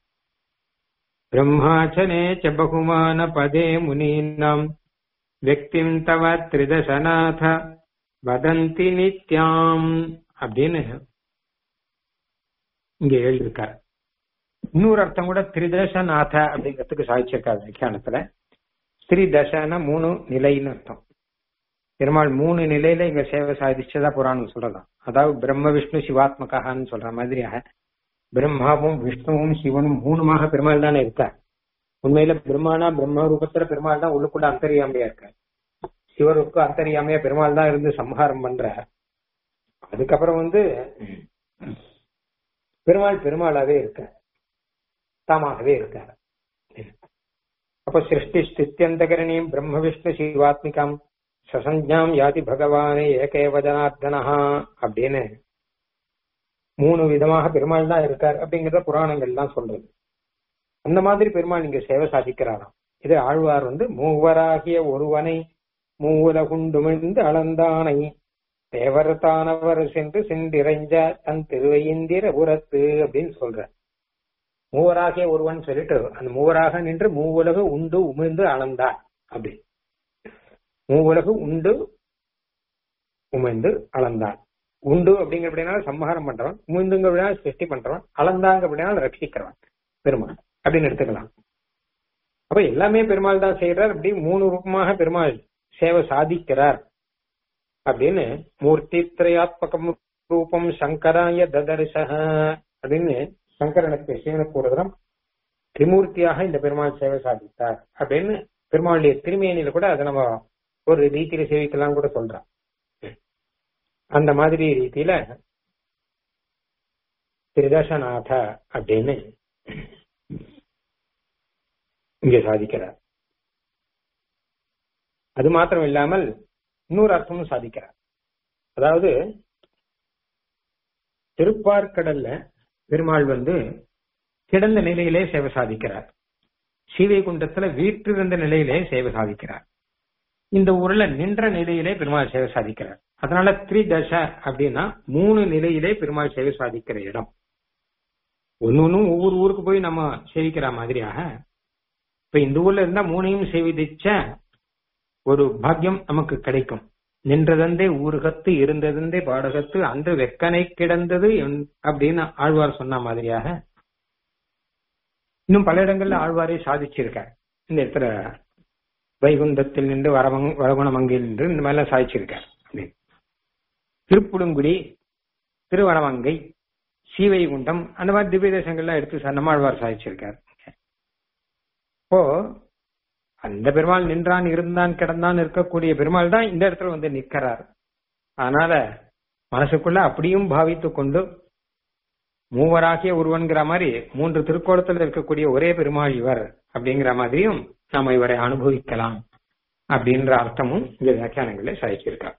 பிரம்மாச்சனே ச பகுமான பதே முனீனாம் வியக்திம் தவ திரிதசநாத வதந்தி நித்யாம் அப்படின்னு இங்க எழுதியிருக்கார் இன்னொரு அர்த்தம் கூட திரிதசநாத அப்படிங்கிறதுக்கு சாதிச்சிருக்காரு வியாக்கியானத்துல திரிதசன மூணு நிலைன்னு அர்த்தம் பெருமாள் மூணு நிலையில இங்க சேவை சாதிச்சதா புராணம் சொல்லலாம் அதாவது பிரம்ம விஷ்ணு சிவாத்மகான்னு சொல்ற மாதிரியாக பிரம்மாவும் விஷ்ணுவும் சிவனும் மூணுமாக பெருமாள் தானே இருக்கார் உண்மையில பிரம்மானா பிரம்ம ரூபத்துல பெருமாள் தான் உள்ளுக்குள்ள அந்தரியாமையா இருக்கார் சிவருக்கு அந்தரியாமையா பெருமாள் தான் இருந்து சம்ஹாரம் பண்ற அதுக்கப்புறம் வந்து பெருமாள் பெருமாளாவே இருக்கார் தாமாகவே இருக்கார் அப்ப சிருஷ்டி ஸ்தித்யந்தகரணியும் பிரம்ம விஷ்ணு சிவாத்மிகாம் சசஞ்ஞாம் யாதி பகவானே ஏகேவ ஜனார்தனஹா அப்படின்னு மூணு விதமாக பெருமாள் தான் இருக்கார் அப்படிங்கறத புராணங்கள் எல்லாம் சொல்றது அந்த மாதிரி பெருமாள் இங்க சேவை சாதிக்கிறாராம் இது ஆழ்வார் வந்து மூவராகிய ஒருவனை மூவுலகுண்டுமிழ்ந்து அளந்தானை தேவரத்தானவர் சென்று சென்றிறைஞ்ச தன் திருவையிந்திர புறத்து அப்படின்னு சொல்ற மூவராகிய ஒருவன் சொல்லிட்டு அந்த மூவராக நின்று மூவுலகு உண்டு உமிழ்ந்து அளந்தான் அப்படி மூவுலகு உண்டு உமிழ்ந்து அளந்தான் உண்டு அப்படிங்கிற அப்படின்னா சம்ஹாரம் பண்றவன் உமிழ்ந்துங்க அப்படின்னா சிருஷ்டி பண்றவன் அளந்தாங்க அப்படின்னா ரட்சிக்கிறவன் பெருமாள் அப்படின்னு எடுத்துக்கலாம் அப்ப எல்லாமே பெருமாள் தான் செய்யறார் அப்படி மூணு ரூபமாக பெருமாள் சேவை சாதிக்கிறார் அப்படின்னு மூர்த்தி திரையாத்மகம் ரூபம் சங்கராய ததர்சக அப்படின்னு சங்கரனுக்கு சிவனுக்கு ஒரு தரம் திரிமூர்த்தியாக இந்த பெருமாள் சேவை சாதித்தார் அப்படின்னு பெருமாளுடைய திருமேனியில கூட அதை நம்ம ஒரு ரீதியில சேவிக்கலாம் கூட சொல்றான் அந்த மாதிரி ரீதியில திரிதசநாத அப்படின்னு இங்க சாதிக்கிறார் அது மாத்திரம் இல்லாமல் இன்னொரு அர்த்தமும் சாதிக்கிறார் அதாவது திருப்பார்கடல்ல பெருமாள் வந்து கிடந்த நிலையிலே சேவை சாதிக்கிறார் ஸ்ரீவைகுண்டத்துல வீற்றிருந்த நிலையிலே சேவை சாதிக்கிறார் இந்த ஊர்ல நின்ற நிலையிலே பெருமாள் சேவை சாதிக்கிறார் அதனால த்ரிதச அப்படின்னா மூணு நிலையிலே பெருமாள் சேவை சாதிக்கிற இடம் ஒன்னு ஒன்னும் ஒவ்வொரு ஊருக்கு போய் நம்ம சேவிக்கிற மாதிரியாக இப்ப இந்த ஊர்ல இருந்தா மூணையும் சேவிதிச்ச ஒரு பாக்கியம் நமக்கு கிடைக்கும் நின்றதந்தே ஊருகத்து இருந்ததந்தே பாடகத்து அன்று வெக்கனை கிடந்தது என்- அப்படின்னு ஆழ்வார் சொன்ன மாதிரியாக இன்னும் பல இடங்கள்ல ஆழ்வாரை சாதிச்சிருக்கார் இந்த இடத்துல வைகுந்தத்தில் நின்று வரவங் வரகுணமங்கையில் நின்று இந்த மாதிரிலாம் சாதிச்சிருக்கார் அப்படின்னு. திருப்புடுங்குடி திருவரமங்கை சீவைகுண்டம் அந்த மாதிரி திவ்ய தேசங்கள்லாம் எடுத்து ச- நம்மாழ்வார் சாதிச்சிருக்கார் இப்போ அந்த பெருமாள் நின்றான் இருந்தான் கிடந்தான் இருக்கக்கூடிய பெருமாள் தான் இந்த இடத்துல வந்து நிக்கிறார் அதனால மனசுக்குள்ள அப்படியும் பாவித்து கொண்டு மூவராகிய ஒருவன்கிற மாதிரி மூன்று திருக்கோலத்தில் இருக்கக்கூடிய ஒரே பெருமாள் இவர் அப்படிங்கிற மாதிரியும் நாம இவரை அனுபவிக்கலாம் அப்படின்ற அர்த்தமும் இந்த வியாக்கியானங்களே சாதிச்சிருக்கார்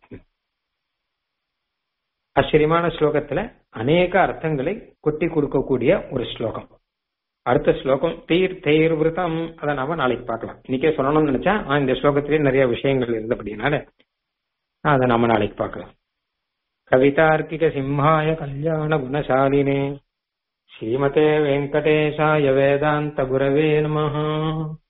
ஆச்சரியமான ஸ்லோகத்துல அநேக அர்த்தங்களை கொட்டி கொடுக்கக்கூடிய ஒரு ஸ்லோகம் அடுத்த ஸ்லோகம் தீர் தேர் விரதம் அதை நாம நாளைக்கு பார்க்கலாம் இன்னைக்கே சொல்லணும்னு நினைச்சா ஆ, இந்த ஸ்லோகத்திலே நிறைய விஷயங்கள் இருந்தபடினால அதை நாம நாளைக்கு பார்க்கலாம் கவிதார்க்கிக சிம்ஹாய கல்யாண குணசாலினே ஸ்ரீமதே வெங்கடேசாய வேதாந்த குரவே நமஹ